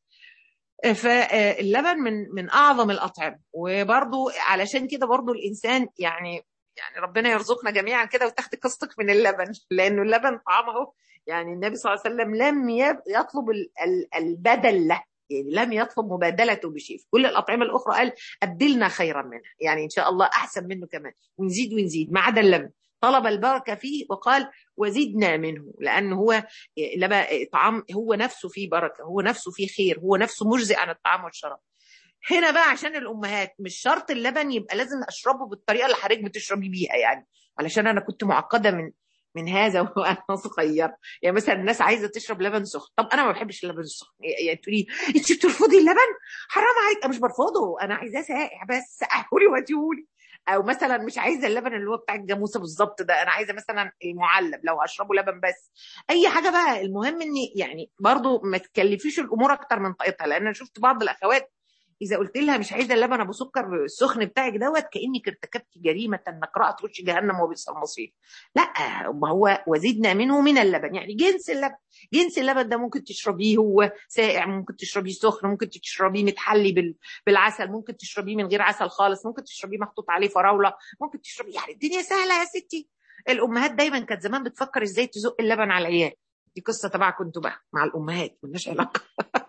فاللبن من من اعظم الاطعمه وبرضو علشان كده برضو الانسان يعني يعني ربنا يرزقنا جميعا كده وتاخد قسطك من اللبن لانه اللبن طعامه يعني النبي صلى الله عليه وسلم لم يطلب البدل له يعني لم يطلب مبادلته بشيء في كل الأطعمة الأخرى قال أبدلنا خيرا منها يعني إن شاء الله أحسن منه كمان ونزيد ونزيد ما عدا اللبن طلب البركة فيه وقال وزدنا منه لأنه هو لما طعام هو نفسه فيه بركة هو نفسه فيه خير هو نفسه مجزئ عن الطعام والشراب هنا بقى عشان الأمهات مش شرط اللبن يبقى لازم أشربه بالطريقة اللي حضرتك بتشربي بيها يعني علشان أنا كنت معقدة من من هذا وانا صغير يعني مثلا الناس عايزه تشرب لبن سخن طب انا ما بحبش اللبن السخن يعني تقولي انت بترفضي اللبن حرام عليك انا مش برفضه انا عايزاه ساقع بس سقعهولي واديهولي او مثلا مش عايزه اللبن اللي هو بتاع الجاموسه بالظبط ده انا عايزه مثلا المعلب لو هشربه لبن بس اي حاجه بقى المهم ان يعني برضو ما تكلفيش الامور اكتر من طاقتها لان انا شفت بعض الاخوات اذا قلت لها مش عايزه اللبن ابو سكر السخن بتاعك دوت كانك ارتكبت جريمه نقراء تخش جهنم وبئس المصير لا ما هو وزدنا منه من اللبن يعني جنس اللبن جنس اللبن ده ممكن تشربيه هو ساقع ممكن تشربيه سخن ممكن تشربيه متحلي بالعسل ممكن تشربيه من غير عسل خالص ممكن تشربيه محطوط عليه فراوله ممكن تشربيه يعني الدنيا سهله يا ستي الامهات دايما كانت زمان بتفكر ازاي تزق اللبن على العيال دي قصه تبعكم انتوا بقى مع الامهات ملناش علاقه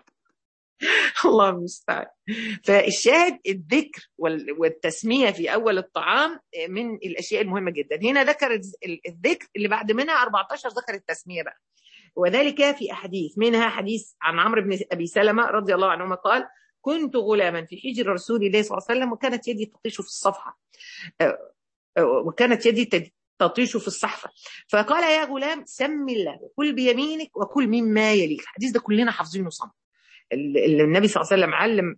الله المستعان فالشاهد الذكر والتسمية في أول الطعام من الأشياء المهمة جدا هنا ذكر الذكر اللي بعد منها 14 ذكر التسمية بقى وذلك في أحاديث منها حديث عن عمرو بن أبي سلمة رضي الله عنهما قال كنت غلاما في حجر رسول الله صلى الله عليه وسلم وكانت يدي تطيش في الصفحة وكانت يدي تطيش في الصحفة فقال يا غلام سم الله وكل بيمينك وكل مما يليك الحديث ده كلنا حافظينه صم اللي النبي صلى الله عليه وسلم علم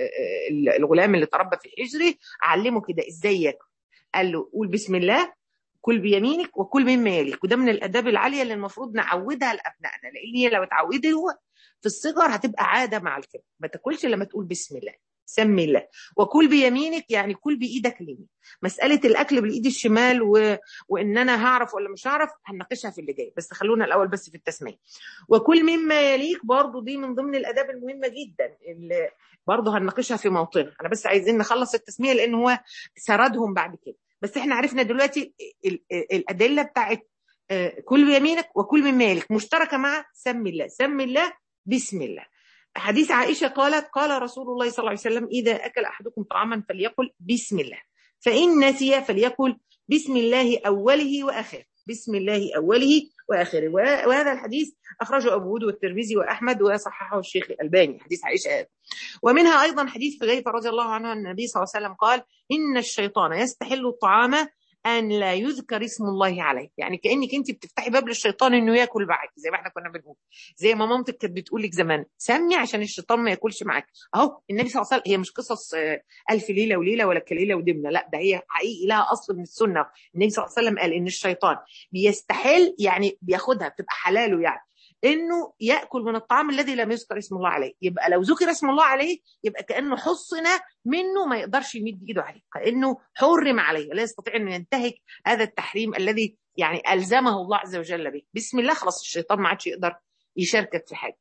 الغلام اللي تربى في حجره علمه كده ازاي ياكل قال له قول بسم الله كل بيمينك وكل مما يليك وده من الاداب العاليه اللي المفروض نعودها لابنائنا لان هي لو اتعودوا في الصغر هتبقى عاده مع الكبر ما تاكلش لما تقول بسم الله سمي الله وكل بيمينك يعني كل بايدك اليمين مساله الاكل بالايد الشمال و... وان انا هعرف ولا مش هعرف هنناقشها في اللي جاي بس خلونا الاول بس في التسميه وكل مما يليك برضو دي من ضمن الاداب المهمه جدا اللي برضو هنناقشها في موطنها انا بس عايزين نخلص التسميه لان هو سردهم بعد كده بس احنا عرفنا دلوقتي الادله بتاعت كل بيمينك وكل مما يليك مشتركه مع سمي الله سمي الله بسم الله حديث عائشة قالت قال رسول الله صلى الله عليه وسلم إذا أكل أحدكم طعاما فليقل بسم الله فإن نسي فليقل بسم الله أوله وآخره بسم الله أوله وآخره وهذا الحديث أخرجه أبو هود والترمذي وأحمد وصححه الشيخ الألباني حديث عائشة هذا ومنها أيضا حديث حذيفة رضي الله عنه النبي صلى الله عليه وسلم قال إن الشيطان يستحل الطعام ان لا يذكر اسم الله عليه يعني كانك انت بتفتحي باب للشيطان انه ياكل معاك زي ما احنا كنا بنقول زي ما مامتك كانت بتقول لك زمان سمي عشان الشيطان ما ياكلش معاك اهو النبي صلى الله عليه وسلم هي مش قصص الف ليله وليله ولا كليله ودمنه لا ده هي حقيقي لها اصل من السنه النبي صلى الله عليه وسلم قال ان الشيطان بيستحل يعني بياخدها بتبقى حلاله يعني انه ياكل من الطعام الذي لم يذكر اسم الله عليه يبقى لو ذكر اسم الله عليه يبقى كانه حصن منه ما يقدرش يمد ايده عليه كانه حرم عليه لا يستطيع انه ينتهك هذا التحريم الذي يعني الزمه الله عز وجل به بسم الله خلاص الشيطان ما عادش يقدر يشاركك في حاجه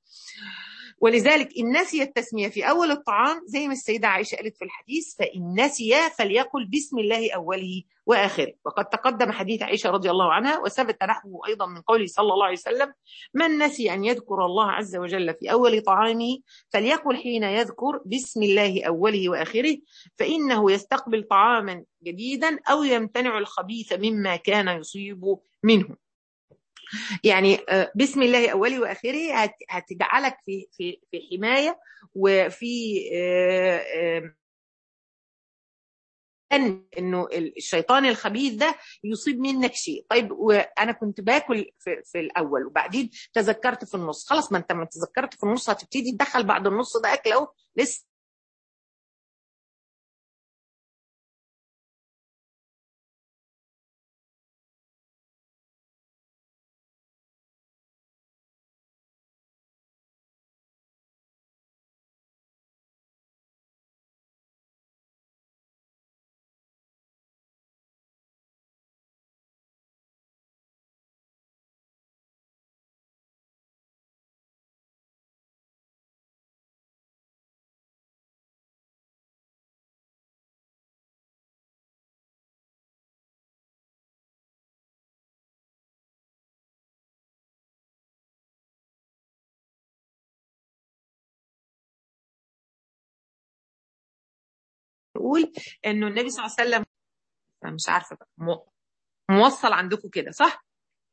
ولذلك إن نسي التسمية في أول الطعام زي ما السيدة عائشة قالت في الحديث فإن نسي فليقل بسم الله أوله وآخره وقد تقدم حديث عائشة رضي الله عنها وثبت نحوه أيضا من قوله صلى الله عليه وسلم من نسي أن يذكر الله عز وجل في أول طعامه فليقل حين يذكر بسم الله أوله وآخره فإنه يستقبل طعاما جديدا أو يمتنع الخبيث مما كان يصيب منه يعني بسم الله اوله واخره هتجعلك في في في حمايه وفي انه الشيطان الخبيث ده يصيب منك شيء طيب وانا كنت باكل في, في الاول وبعدين تذكرت في النص خلاص ما انت ما تذكرت في النص هتبتدي تدخل بعد النص ده اكل اهو لسه نقول انه النبي صلى الله عليه وسلم مش عارفه بقى موصل عندكم كده صح؟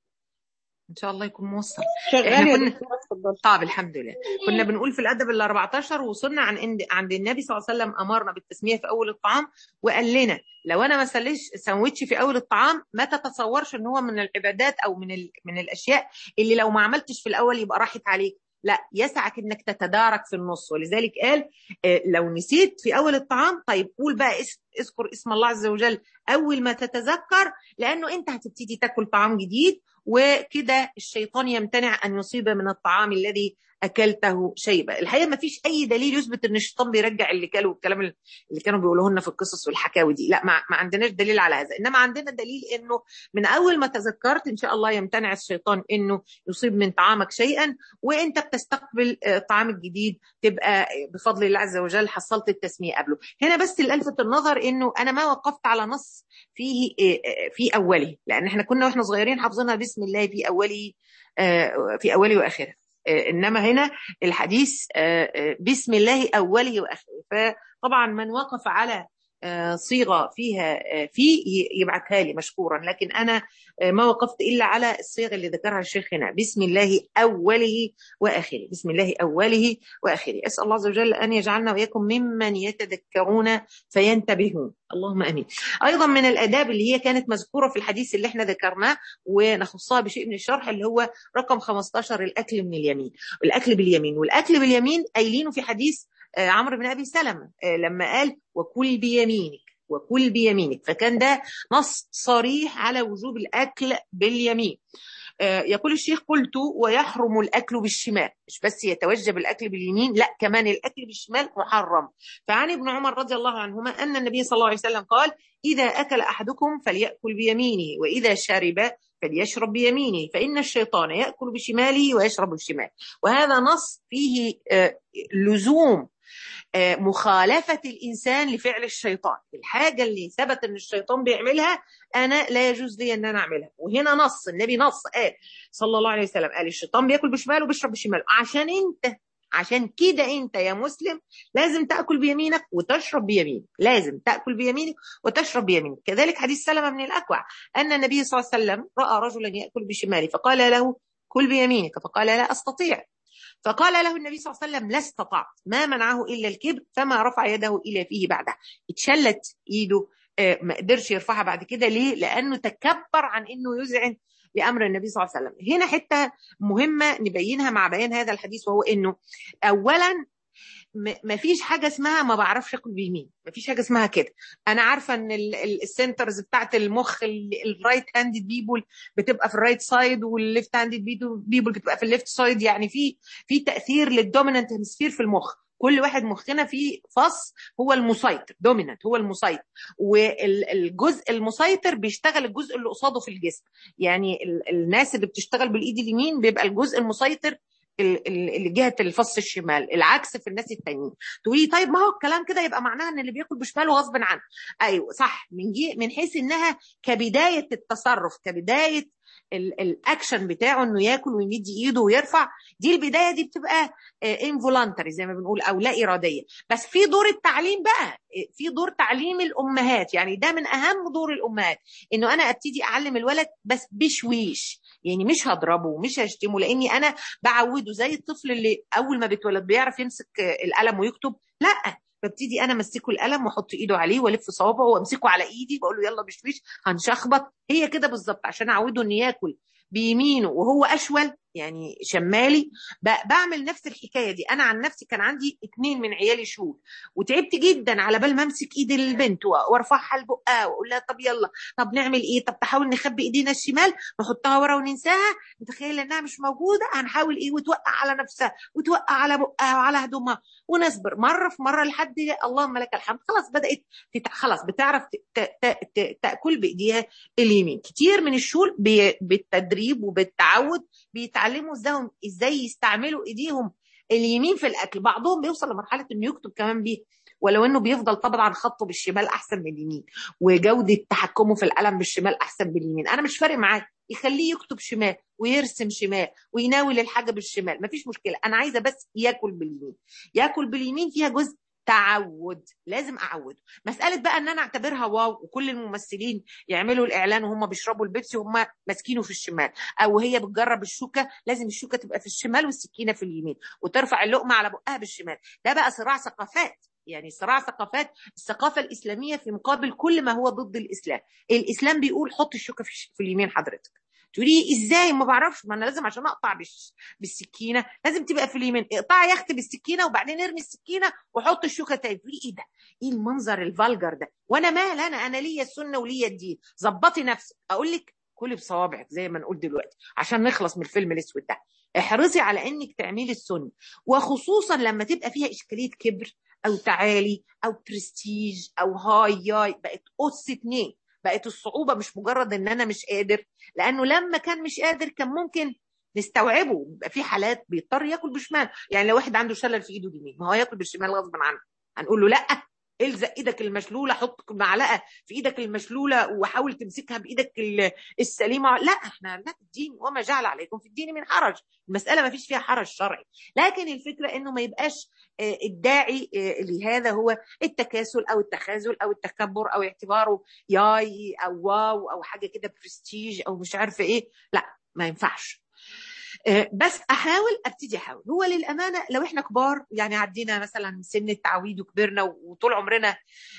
ان شاء الله يكون موصل شغال يا كنا دكتورة اتفضلي طب الحمد لله كنا بنقول في الادب ال 14 وصلنا عن عند عند النبي صلى الله عليه وسلم امرنا بالتسميه في اول الطعام وقال لنا لو انا ما سليش ساندوتش في اول الطعام ما تتصورش ان هو من العبادات او من ال... من الاشياء اللي لو ما عملتش في الاول يبقى راحت عليك لا يسعك انك تتدارك في النص ولذلك قال آه، لو نسيت في اول الطعام طيب قول بقى اس- اذكر اسم الله عز وجل اول ما تتذكر لانه انت هتبتدي تاكل طعام جديد وكده الشيطان يمتنع ان يصيب من الطعام الذي اكلته شيبه الحقيقه ما فيش اي دليل يثبت ان الشيطان بيرجع اللي كاله والكلام اللي كانوا بيقولوه لنا في القصص والحكاوي دي لا ما, ما عندناش دليل على هذا انما عندنا دليل انه من اول ما تذكرت ان شاء الله يمتنع الشيطان انه يصيب من طعامك شيئا وانت بتستقبل آه، الطعام الجديد تبقى بفضل الله عز وجل حصلت التسميه قبله هنا بس الالفت النظر انه انا ما وقفت على نص فيه آه، آه، في اوله لان احنا كنا واحنا صغيرين حافظينها بسم الله في اوله آه، في اوله واخره آه، انما هنا الحديث آه، آه، بسم الله اوله واخره فطبعا من وقف على آه، صيغه فيها آه، في ي- يبعتها لي مشكورا لكن انا آه، ما وقفت الا على الصيغه اللي ذكرها الشيخ هنا بسم الله اوله واخره بسم الله اوله واخره اسال الله عز وجل ان يجعلنا واياكم ممن يتذكرون فينتبهون اللهم امين ايضا من الاداب اللي هي كانت مذكوره في الحديث اللي احنا ذكرناه ونخصها بشيء من الشرح اللي هو رقم 15 الاكل من اليمين الاكل باليمين والاكل باليمين قايلينه في حديث آه، عمرو بن ابي سلمه آه، لما قال وكل بيمينك وكل بيمينك فكان ده نص صريح على وجوب الاكل باليمين آه، يقول الشيخ قلت ويحرم الاكل بالشمال مش بس يتوجب الاكل باليمين لا كمان الاكل بالشمال محرم فعن ابن عمر رضي الله عنهما ان النبي صلى الله عليه وسلم قال اذا اكل احدكم فليأكل بيمينه واذا شرب فليشرب بيمينه فان الشيطان ياكل بشماله ويشرب بالشمال وهذا نص فيه آه، لزوم آه، مخالفة الإنسان لفعل الشيطان الحاجة اللي ثبت أن الشيطان بيعملها أنا لا يجوز لي أن أنا أعملها وهنا نص النبي نص قال صلى الله عليه وسلم قال الشيطان بياكل بشماله وبيشرب بشماله عشان أنت عشان كده أنت يا مسلم لازم تأكل بيمينك وتشرب بيمينك لازم تأكل بيمينك وتشرب بيمينك كذلك حديث سلمة من الأكوع أن النبي صلى الله عليه وسلم رأى رجلا يأكل بشماله فقال له كل بيمينك فقال لا أستطيع فقال له النبي صلى الله عليه وسلم لا استطعت ما منعه الا الكبر فما رفع يده الى فيه بعدها اتشلت ايده آه، ما قدرش يرفعها بعد كده ليه؟ لانه تكبر عن انه يذعن لامر النبي صلى الله عليه وسلم. هنا حته مهمه نبينها مع بيان هذا الحديث وهو انه اولا ما فيش حاجه اسمها ما بعرفش اكل بيمين ما فيش حاجه اسمها كده انا عارفه ان ال- ال- السنترز بتاعت المخ الرايت هاندد بيبول بتبقى في الرايت سايد والليفت هاندد بيبول بتبقى في الليفت سايد يعني في في تاثير للدومينانت هيمسفير في المخ كل واحد مخنا فيه فص هو المسيطر دومينانت هو المسيطر والجزء المسيطر بيشتغل الجزء اللي قصاده في الجسم يعني ال- الناس اللي بتشتغل بالايد اليمين بيبقى الجزء المسيطر ال- ال- اللي جهه الفص الشمال العكس في الناس التانيين تقولي طيب ما هو الكلام كده يبقى معناها ان اللي بياكل بشماله غصب عنه ايوه صح من جي من حيث انها كبدايه التصرف كبدايه ال- الاكشن بتاعه انه ياكل ويمد ايده ويرفع دي البدايه دي بتبقى انفولانتري زي ما بنقول او لا اراديه بس في دور التعليم بقى آه، في دور تعليم الامهات يعني ده من اهم دور الامهات انه انا ابتدي اعلم الولد بس بشويش يعني مش هضربه مش هشتمه لاني انا بعوده زي الطفل اللي اول ما بيتولد بيعرف يمسك آه، القلم ويكتب لا ببتدي انا امسكه القلم واحط ايده عليه والف صوابعه وامسكه على ايدي واقول له يلا بشويش هنشخبط هي كده بالظبط عشان اعوده انه ياكل بيمينه وهو اشول يعني شمالي بعمل نفس الحكايه دي انا عن نفسي كان عندي اتنين من عيالي شول وتعبت جدا على بال ما امسك ايد البنت وارفعها لبقها واقول لها طب يلا طب نعمل ايه طب تحاول نخبي ايدينا الشمال نحطها ورا وننساها نتخيل انها مش موجوده هنحاول ايه وتوقع على نفسها وتوقع على بقها وعلى هدومها ونصبر مره في مره لحد اللهم لك الحمد خلاص بدات تتع... خلاص بتعرف ت... ت... ت... تاكل بايديها اليمين كتير من الشول ب... بالتدريب وبالتعود بيتعلموا ازاي ازاي يستعملوا ايديهم اليمين في الاكل بعضهم بيوصل لمرحله انه يكتب كمان بيه ولو انه بيفضل طبعا خطه بالشمال احسن من اليمين وجوده تحكمه في القلم بالشمال احسن باليمين انا مش فارق معاه يخليه يكتب شمال ويرسم شمال ويناول الحاجه بالشمال مفيش مشكله انا عايزه بس ياكل باليمين ياكل باليمين فيها جزء تعود لازم اعوده مساله بقى ان انا اعتبرها واو وكل الممثلين يعملوا الاعلان وهم بيشربوا البيبسي وهم ماسكينه في الشمال او هي بتجرب الشوكه لازم الشوكه تبقى في الشمال والسكينه في اليمين وترفع اللقمه على بقها بالشمال ده بقى صراع ثقافات يعني صراع ثقافات الثقافه الاسلاميه في مقابل كل ما هو ضد الاسلام الاسلام بيقول حط الشوكه في اليمين حضرتك تقولي ازاي ما بعرفش ما انا لازم عشان اقطع بالسكينه لازم تبقى في اليمين اقطعي يا اختي بالسكينه وبعدين ارمي السكينه وحط الشوكه تاني تقولي ايه ده ايه المنظر الفالجر ده وانا مال انا انا ليا السنه وليا الدين ظبطي نفسك اقول لك كلي بصوابعك زي ما نقول دلوقتي عشان نخلص من الفيلم الاسود ده احرصي على انك تعملي السنه وخصوصا لما تبقى فيها اشكاليه كبر او تعالي او برستيج او هاي ياي بقت اس اتنين بقت الصعوبة مش مجرد ان انا مش قادر لانه لما كان مش قادر كان ممكن نستوعبه بيبقى في حالات بيضطر ياكل بشمال يعني لو واحد عنده شلل في ايده اليمين ما هو ياكل بالشمال غصب عنه هنقول له لا الزق ايدك المشلوله حط معلقه في ايدك المشلوله وحاول تمسكها بايدك السليمه لا احنا لا الدين وما جعل عليكم في الدين من حرج المساله ما فيش فيها حرج شرعي لكن الفكره انه ما يبقاش الداعي لهذا هو التكاسل او التخاذل او التكبر او اعتباره ياي او واو او حاجه كده برستيج او مش عارفه ايه لا ما ينفعش بس احاول ابتدي احاول هو للامانه لو احنا كبار يعني عدينا مثلا سن التعويد وكبرنا وطول عمرنا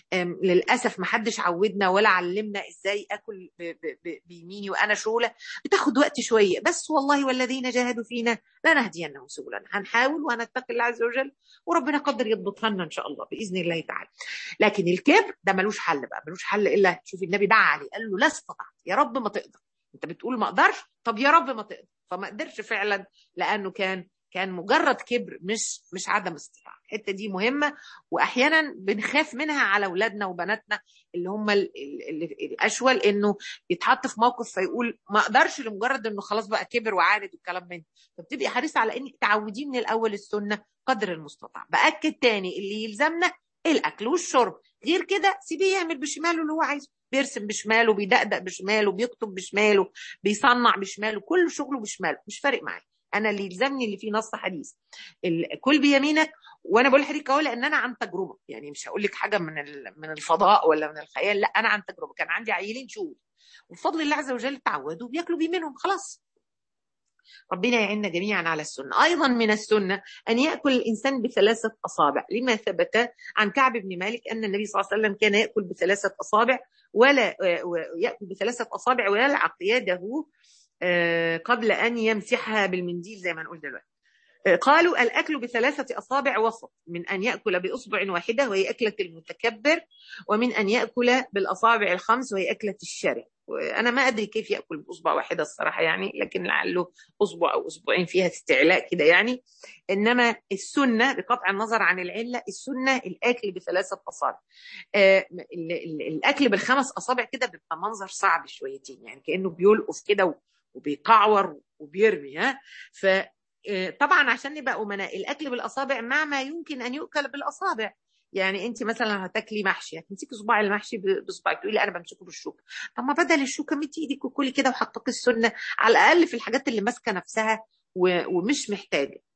للاسف ما حدش عودنا ولا علمنا ازاي اكل بيميني وانا شوله بتاخد وقت شويه بس والله والذين جاهدوا فينا لنهدينهم سبلنا هنحاول وهنتقي الله عز وجل وربنا قدر يضبطها لنا ان شاء الله باذن الله تعالى لكن الكبر ده ملوش حل بقى ملوش حل الا شوفي النبي دعا عليه قال له لا استطعت يا رب ما تقدر انت بتقول ما اقدرش طب يا رب ما تقدر فما قدرش فعلا لانه كان كان مجرد كبر مش مش عدم استطاعه الحته دي مهمه واحيانا بنخاف منها على اولادنا وبناتنا اللي هم ال ال ال الاشول انه يتحط في موقف فيقول ما اقدرش لمجرد انه خلاص بقى كبر وعاند والكلام من فبتبقي حريصه على انك تعوديه من الاول السنه قدر المستطاع باكد تاني اللي يلزمنا الاكل والشرب غير كده سيبيه يعمل بشماله اللي هو عايزه بيرسم بشماله بيدقدق بشماله بيكتب بشماله بيصنع بشماله كل شغله بشماله مش فارق معايا انا اللي يلزمني اللي فيه نص حديث كل بيمينك وانا بقول لحضرتك اهو لان انا عن تجربه يعني مش هقول لك حاجه من من الفضاء ولا من الخيال لا انا عن تجربه كان عندي عيلين شهود وبفضل الله عز وجل تعودوا بياكلوا بيمينهم خلاص ربنا يعيننا جميعا على السنة أيضا من السنة أن يأكل الإنسان بثلاثة أصابع لما ثبت عن كعب بن مالك أن النبي صلى الله عليه وسلم كان يأكل بثلاثة أصابع ولا يأكل بثلاثة أصابع ويلعق يده قبل أن يمسحها بالمنديل زي ما نقول دلوقتي قالوا الأكل بثلاثة أصابع وسط من أن يأكل بإصبع واحدة وهي أكلة المتكبر ومن أن يأكل بالأصابع الخمس وهي أكلة الشارع أنا ما أدري كيف يأكل بأصبع واحدة الصراحة يعني لكن لعله أصبع أو أسبوعين فيها استعلاء كده يعني إنما السنة بقطع النظر عن العلة السنة الأكل بثلاثة أصابع آه الأكل بالخمس أصابع كده بيبقى منظر صعب شويتين يعني كأنه بيلقف كده وبيقعور وبيرمي ها ف طبعا عشان نبقى امناء الاكل بالاصابع مع ما يمكن ان يؤكل بالاصابع يعني انت مثلا هتاكلي محشي هتمسكي صباع المحشي بصباعك تقولي انا بمسكه بالشوكه طب ما بدل الشوكه مدي ايدك وكلي كده وحطك السنه على الاقل في الحاجات اللي ماسكه نفسها ومش محتاجه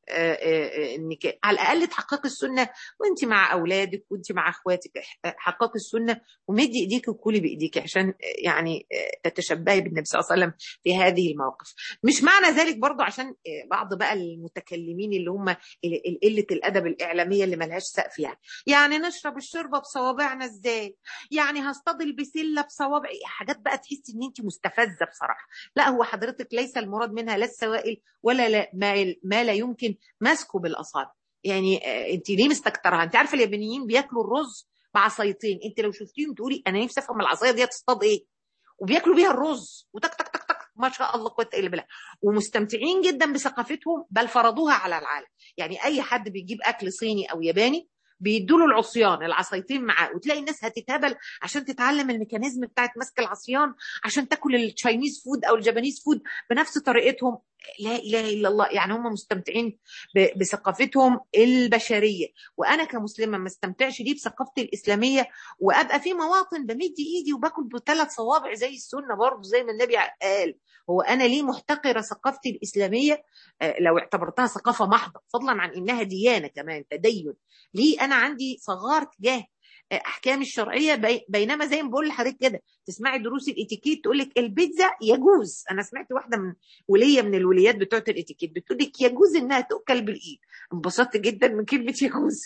انك على الاقل تحققي السنه وانت مع اولادك وانت مع اخواتك حققي السنه ومدي ايديك وكلي بايديك عشان يعني تتشبهي بالنبي صلى الله عليه وسلم في هذه المواقف مش معنى ذلك برضو عشان بعض بقى المتكلمين اللي هم قله الادب الاعلاميه اللي ملهاش سقف يعني يعني نشرب الشوربه بصوابعنا ازاي يعني هصطاد البسله بصوابع حاجات بقى تحسي ان انت مستفزه بصراحه لا هو حضرتك ليس المراد منها لا السوائل ولا لا ما, ما لا يمكن مسكه بالاصابع يعني انت ليه مستكترها انت عارفه اليابانيين بياكلوا الرز بعصايتين انت لو شفتيهم تقولي انا نفسي افهم العصايه دي تصطاد ايه وبياكلوا بيها الرز وتك تك تك تك ما شاء الله قوه الا بالله ومستمتعين جدا بثقافتهم بل فرضوها على العالم يعني اي حد بيجيب اكل صيني او ياباني بيدوا له العصيان العصايتين معاه وتلاقي الناس هتتهبل عشان تتعلم الميكانيزم بتاعت مسك العصيان عشان تاكل التشاينيز فود او الجابانيز فود بنفس طريقتهم لا اله الا الله يعني هم مستمتعين بثقافتهم البشريه وانا كمسلمه ما استمتعش ليه بثقافتي الاسلاميه وابقى في مواطن بمد ايدي وباكل بثلاث صوابع زي السنه برضه زي ما النبي قال هو انا ليه محتقره ثقافتي الاسلاميه لو اعتبرتها ثقافه محضه فضلا عن انها ديانه كمان تدين ليه انا عندي صغار تجاه احكام الشرعيه بي... بينما زي ما بقول لحضرتك كده تسمعي دروس الاتيكيت تقول لك البيتزا يجوز انا سمعت واحده من وليه من الوليات بتوعه الاتيكيت بتقول لك يجوز انها تؤكل بالايد انبسطت جدا من كلمه يجوز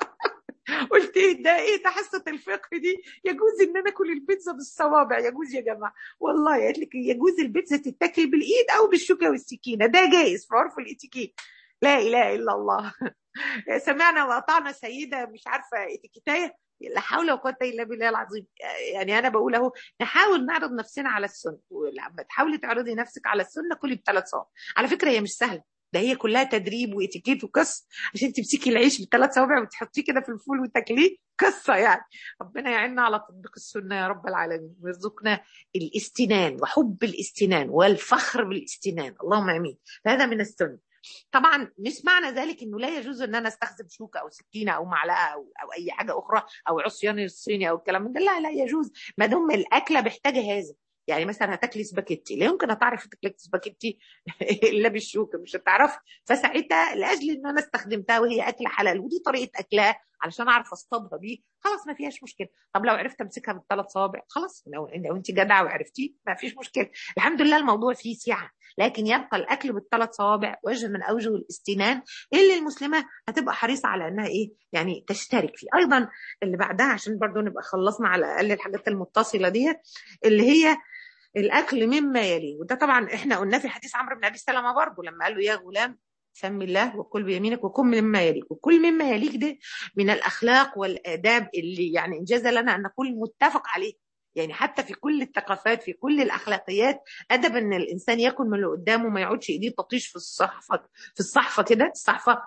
قلت ايه ده ايه ده حصه الفقه دي يجوز ان انا اكل البيتزا بالصوابع يجوز يا جماعه والله قالت لك يجوز البيتزا تتاكل بالايد او بالشوكه والسكينه ده جايز في عرف الاتيكيت لا اله الا الله سمعنا وقطعنا سيده مش عارفه اتيكيتايه لا حول ولا قوه الا بالله العظيم يعني انا بقول اهو نحاول نعرض نفسنا على السنه ولما تحاولي تعرضي نفسك على السنه كلي بثلاث صوابع على فكره هي مش سهله ده هي كلها تدريب واتيكيت وقص عشان تمسكي العيش بثلاث صوابع وتحطيه كده في الفول وتاكليه قصه يعني ربنا يعيننا على تطبيق السنه يا رب العالمين ويرزقنا الاستنان وحب الاستنان والفخر بالاستنان اللهم امين فهذا من السنه طبعا مش معنى ذلك انه لا يجوز ان انا استخدم شوكه او سكينه او معلقه او, أو اي حاجه اخرى او عصيان الصيني او الكلام من ده لا لا يجوز ما دام الاكله محتاجه هذا يعني مثلا هتاكلي سباكيتي لا يمكن هتعرفي تاكلي سباكيتي الا بالشوكه مش هتعرفي فساعتها لاجل ان انا استخدمتها وهي اكله حلال ودي طريقه اكلها علشان اعرف اصطادها بيه خلاص ما فيهاش مشكله طب لو عرفت امسكها بالثلاث صوابع خلاص لو, لو انت جدعه وعرفتيه ما فيش مشكله الحمد لله الموضوع فيه سعه لكن يبقى الاكل بالثلاث صوابع وجه من اوجه الاستنان اللي المسلمه هتبقى حريصه على انها ايه يعني تشترك فيه ايضا اللي بعدها عشان برضو نبقى خلصنا على الاقل الحاجات المتصله ديت اللي هي الاكل مما يليه وده طبعا احنا قلنا في حديث عمرو بن ابي سلمه برضه لما قال له يا غلام سم الله وكل بيمينك وكل مما يليك وكل مما يليك ده من الاخلاق والاداب اللي يعني انجاز لنا ان نقول متفق عليه يعني حتى في كل الثقافات في كل الاخلاقيات ادب ان الانسان ياكل من اللي قدامه ما يقعدش ايديه تطيش في الصحفه في الصحفه كده الصحفه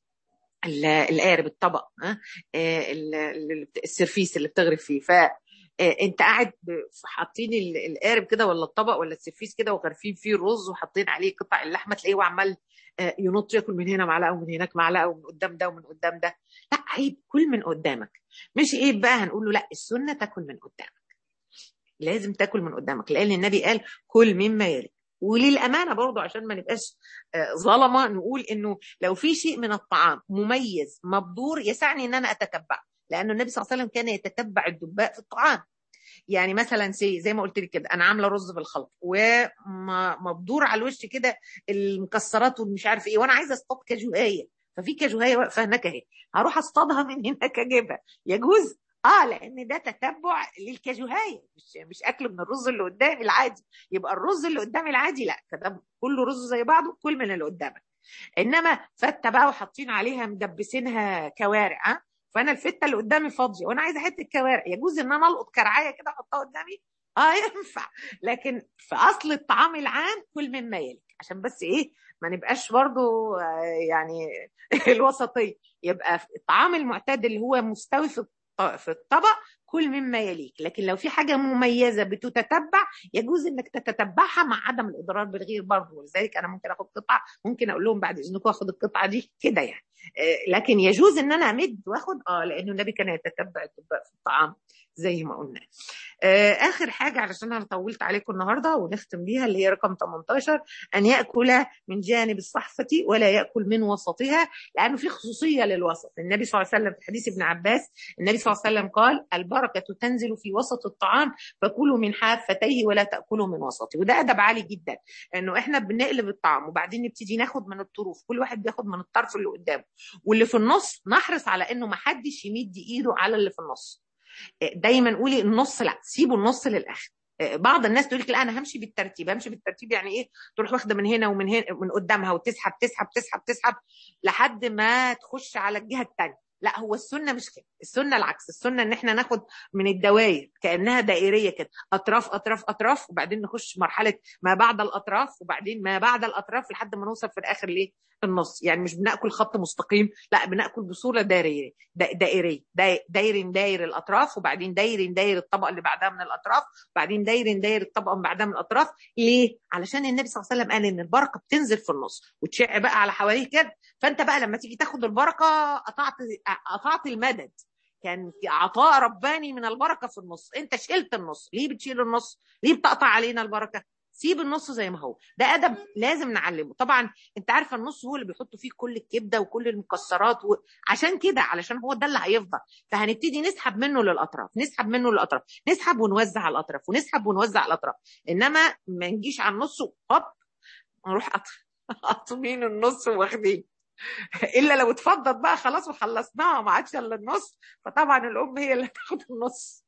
القارب الطبق السرفيس اللي بتغرف فيه ف انت قاعد حاطين القارب كده ولا الطبق ولا السرفيس كده وغارفين فيه الرز وحاطين عليه قطع اللحمه تلاقيه عمال ينط ياكل من هنا معلقه ومن هناك معلقه ومن قدام ده ومن قدام ده لا عيب كل من قدامك مش ايه بقى هنقول له لا السنه تاكل من قدامك لازم تاكل من قدامك لان النبي قال كل مما يلي وللامانه برضه عشان ما نبقاش ظلمه نقول انه لو في شيء من الطعام مميز مبدور يسعني ان انا اتتبعه لانه النبي صلى الله عليه وسلم كان يتتبع الدباء في الطعام يعني مثلا سي زي ما قلت لك كده انا عامله رز بالخلط ومبدور على الوش كده المكسرات والمش عارف ايه وانا عايزه اصطاد كاجوهيه ففي كاجوهيه واقفه هناك اهي هروح اصطادها من هناك اجيبها يجوز اه لان ده تتبع للكاجوهيه مش مش اكل من الرز اللي قدامي العادي يبقى الرز اللي قدامي العادي لا فده كله رز زي بعضه كل من اللي قدامك انما فته بقى وحاطين عليها مدبسينها كوارع ها فانا الفته اللي قدامي فاضيه وانا عايزه حته كوارع يجوز ان انا القط كرعايه كده احطها قدامي اه ينفع لكن في اصل الطعام العام كل مما يلي عشان بس ايه ما نبقاش برضو يعني الوسطيه يبقى الطعام المعتاد اللي هو مستوي في في الطبق كل مما يليك لكن لو في حاجة مميزة بتتتبع يجوز انك تتتبعها مع عدم الاضرار بالغير برضه ولذلك انا ممكن اخد قطعة ممكن اقول لهم بعد اذنكم اخد القطعة دي كده يعني لكن يجوز ان انا امد واخد اه لانه النبي كان يتتبع الدباء في الطعام زي ما قلنا آه اخر حاجه علشان انا طولت عليكم النهارده ونختم بيها اللي هي رقم 18 ان ياكل من جانب الصحفه ولا ياكل من وسطها لانه في خصوصيه للوسط النبي صلى الله عليه وسلم في حديث ابن عباس النبي صلى الله عليه وسلم قال البركه تنزل في وسط الطعام فكلوا من حافتيه ولا تاكلوا من وسطه وده ادب عالي جدا انه احنا بنقلب الطعام وبعدين نبتدي ناخد من الطروف كل واحد بياخد من الطرف اللي قدامه واللي في النص نحرص على انه ما حدش يمد ايده على اللي في النص دايما قولي النص لا سيبوا النص للاخر بعض الناس تقول لك لا انا همشي بالترتيب همشي بالترتيب يعني ايه تروح واخده من هنا ومن هنا من قدامها وتسحب تسحب تسحب تسحب لحد ما تخش على الجهه الثانيه لا هو السنه مش كده السنه العكس السنه ان احنا ناخد من الدوائر كانها دائريه كده اطراف اطراف اطراف وبعدين نخش مرحله ما بعد الاطراف وبعدين ما بعد الاطراف لحد ما نوصل في الاخر ليه النص يعني مش بناكل خط مستقيم لا بناكل بصوره دائريه دائريه داير داير الاطراف وبعدين داير داير الطبقه اللي بعدها من الاطراف وبعدين داير داير الطبقه اللي بعدها من الاطراف ليه علشان النبي صلى الله عليه وسلم قال ان البركه بتنزل في النص وتشع بقى على حواليه كده فانت بقى لما تيجي تاخد البركه قطعت قطعت المدد كان في عطاء رباني من البركه في النص انت شلت النص ليه بتشيل النص ليه بتقطع علينا البركه سيب النص زي ما هو ده ادب لازم نعلمه طبعا انت عارفه النص هو اللي بيحطوا فيه كل الكبده وكل المكسرات و... عشان كده علشان هو ده اللي هيفضل فهنبتدي نسحب منه للاطراف نسحب منه للاطراف نسحب ونوزع على الاطراف ونسحب ونوزع على الاطراف انما ما نجيش على النص هوب نروح قاطمين النص واخدين الا لو اتفضت بقى خلاص وخلصناها ما عادش الا النص فطبعا الام هي اللي هتاخد النص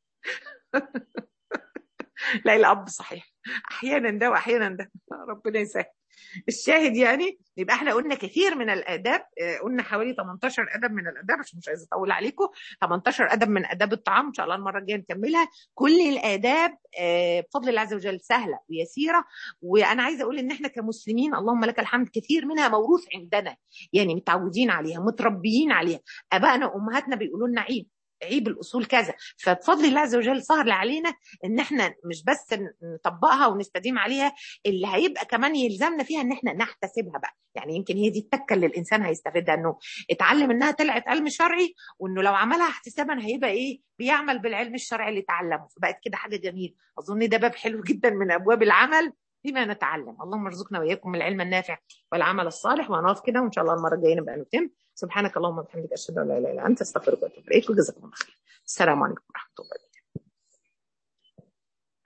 لا الاب صحيح احيانا ده واحيانا ده ربنا يسهل الشاهد يعني يبقى احنا قلنا كثير من الاداب قلنا حوالي 18 ادب من الاداب عشان مش عايزه اطول عليكم 18 ادب من اداب الطعام ان شاء الله المره الجايه نكملها كل الاداب بفضل الله عز وجل سهله ويسيره وانا عايزه اقول ان احنا كمسلمين اللهم لك الحمد كثير منها موروث عندنا يعني متعودين عليها متربيين عليها ابائنا وامهاتنا بيقولوا لنا عيب عيب الاصول كذا فبفضل الله عز وجل سهل علينا ان احنا مش بس نطبقها ونستديم عليها اللي هيبقى كمان يلزمنا فيها ان احنا نحتسبها بقى يعني يمكن هي دي التكه اللي الانسان هيستفيدها انه اتعلم انها طلعت علم شرعي وانه لو عملها احتسابا هيبقى ايه بيعمل بالعلم الشرعي اللي اتعلمه فبقت كده حاجه جميله اظن ده باب حلو جدا من ابواب العمل بما نتعلم اللهم ارزقنا واياكم العلم النافع والعمل الصالح وهنقف كده وان شاء الله المره الجايه نبقى نتم سبحانك اللهم وبحمدك اشهد ان لا اله الا انت استغفرك واتوب اليك وجزاكم الله خير السلام عليكم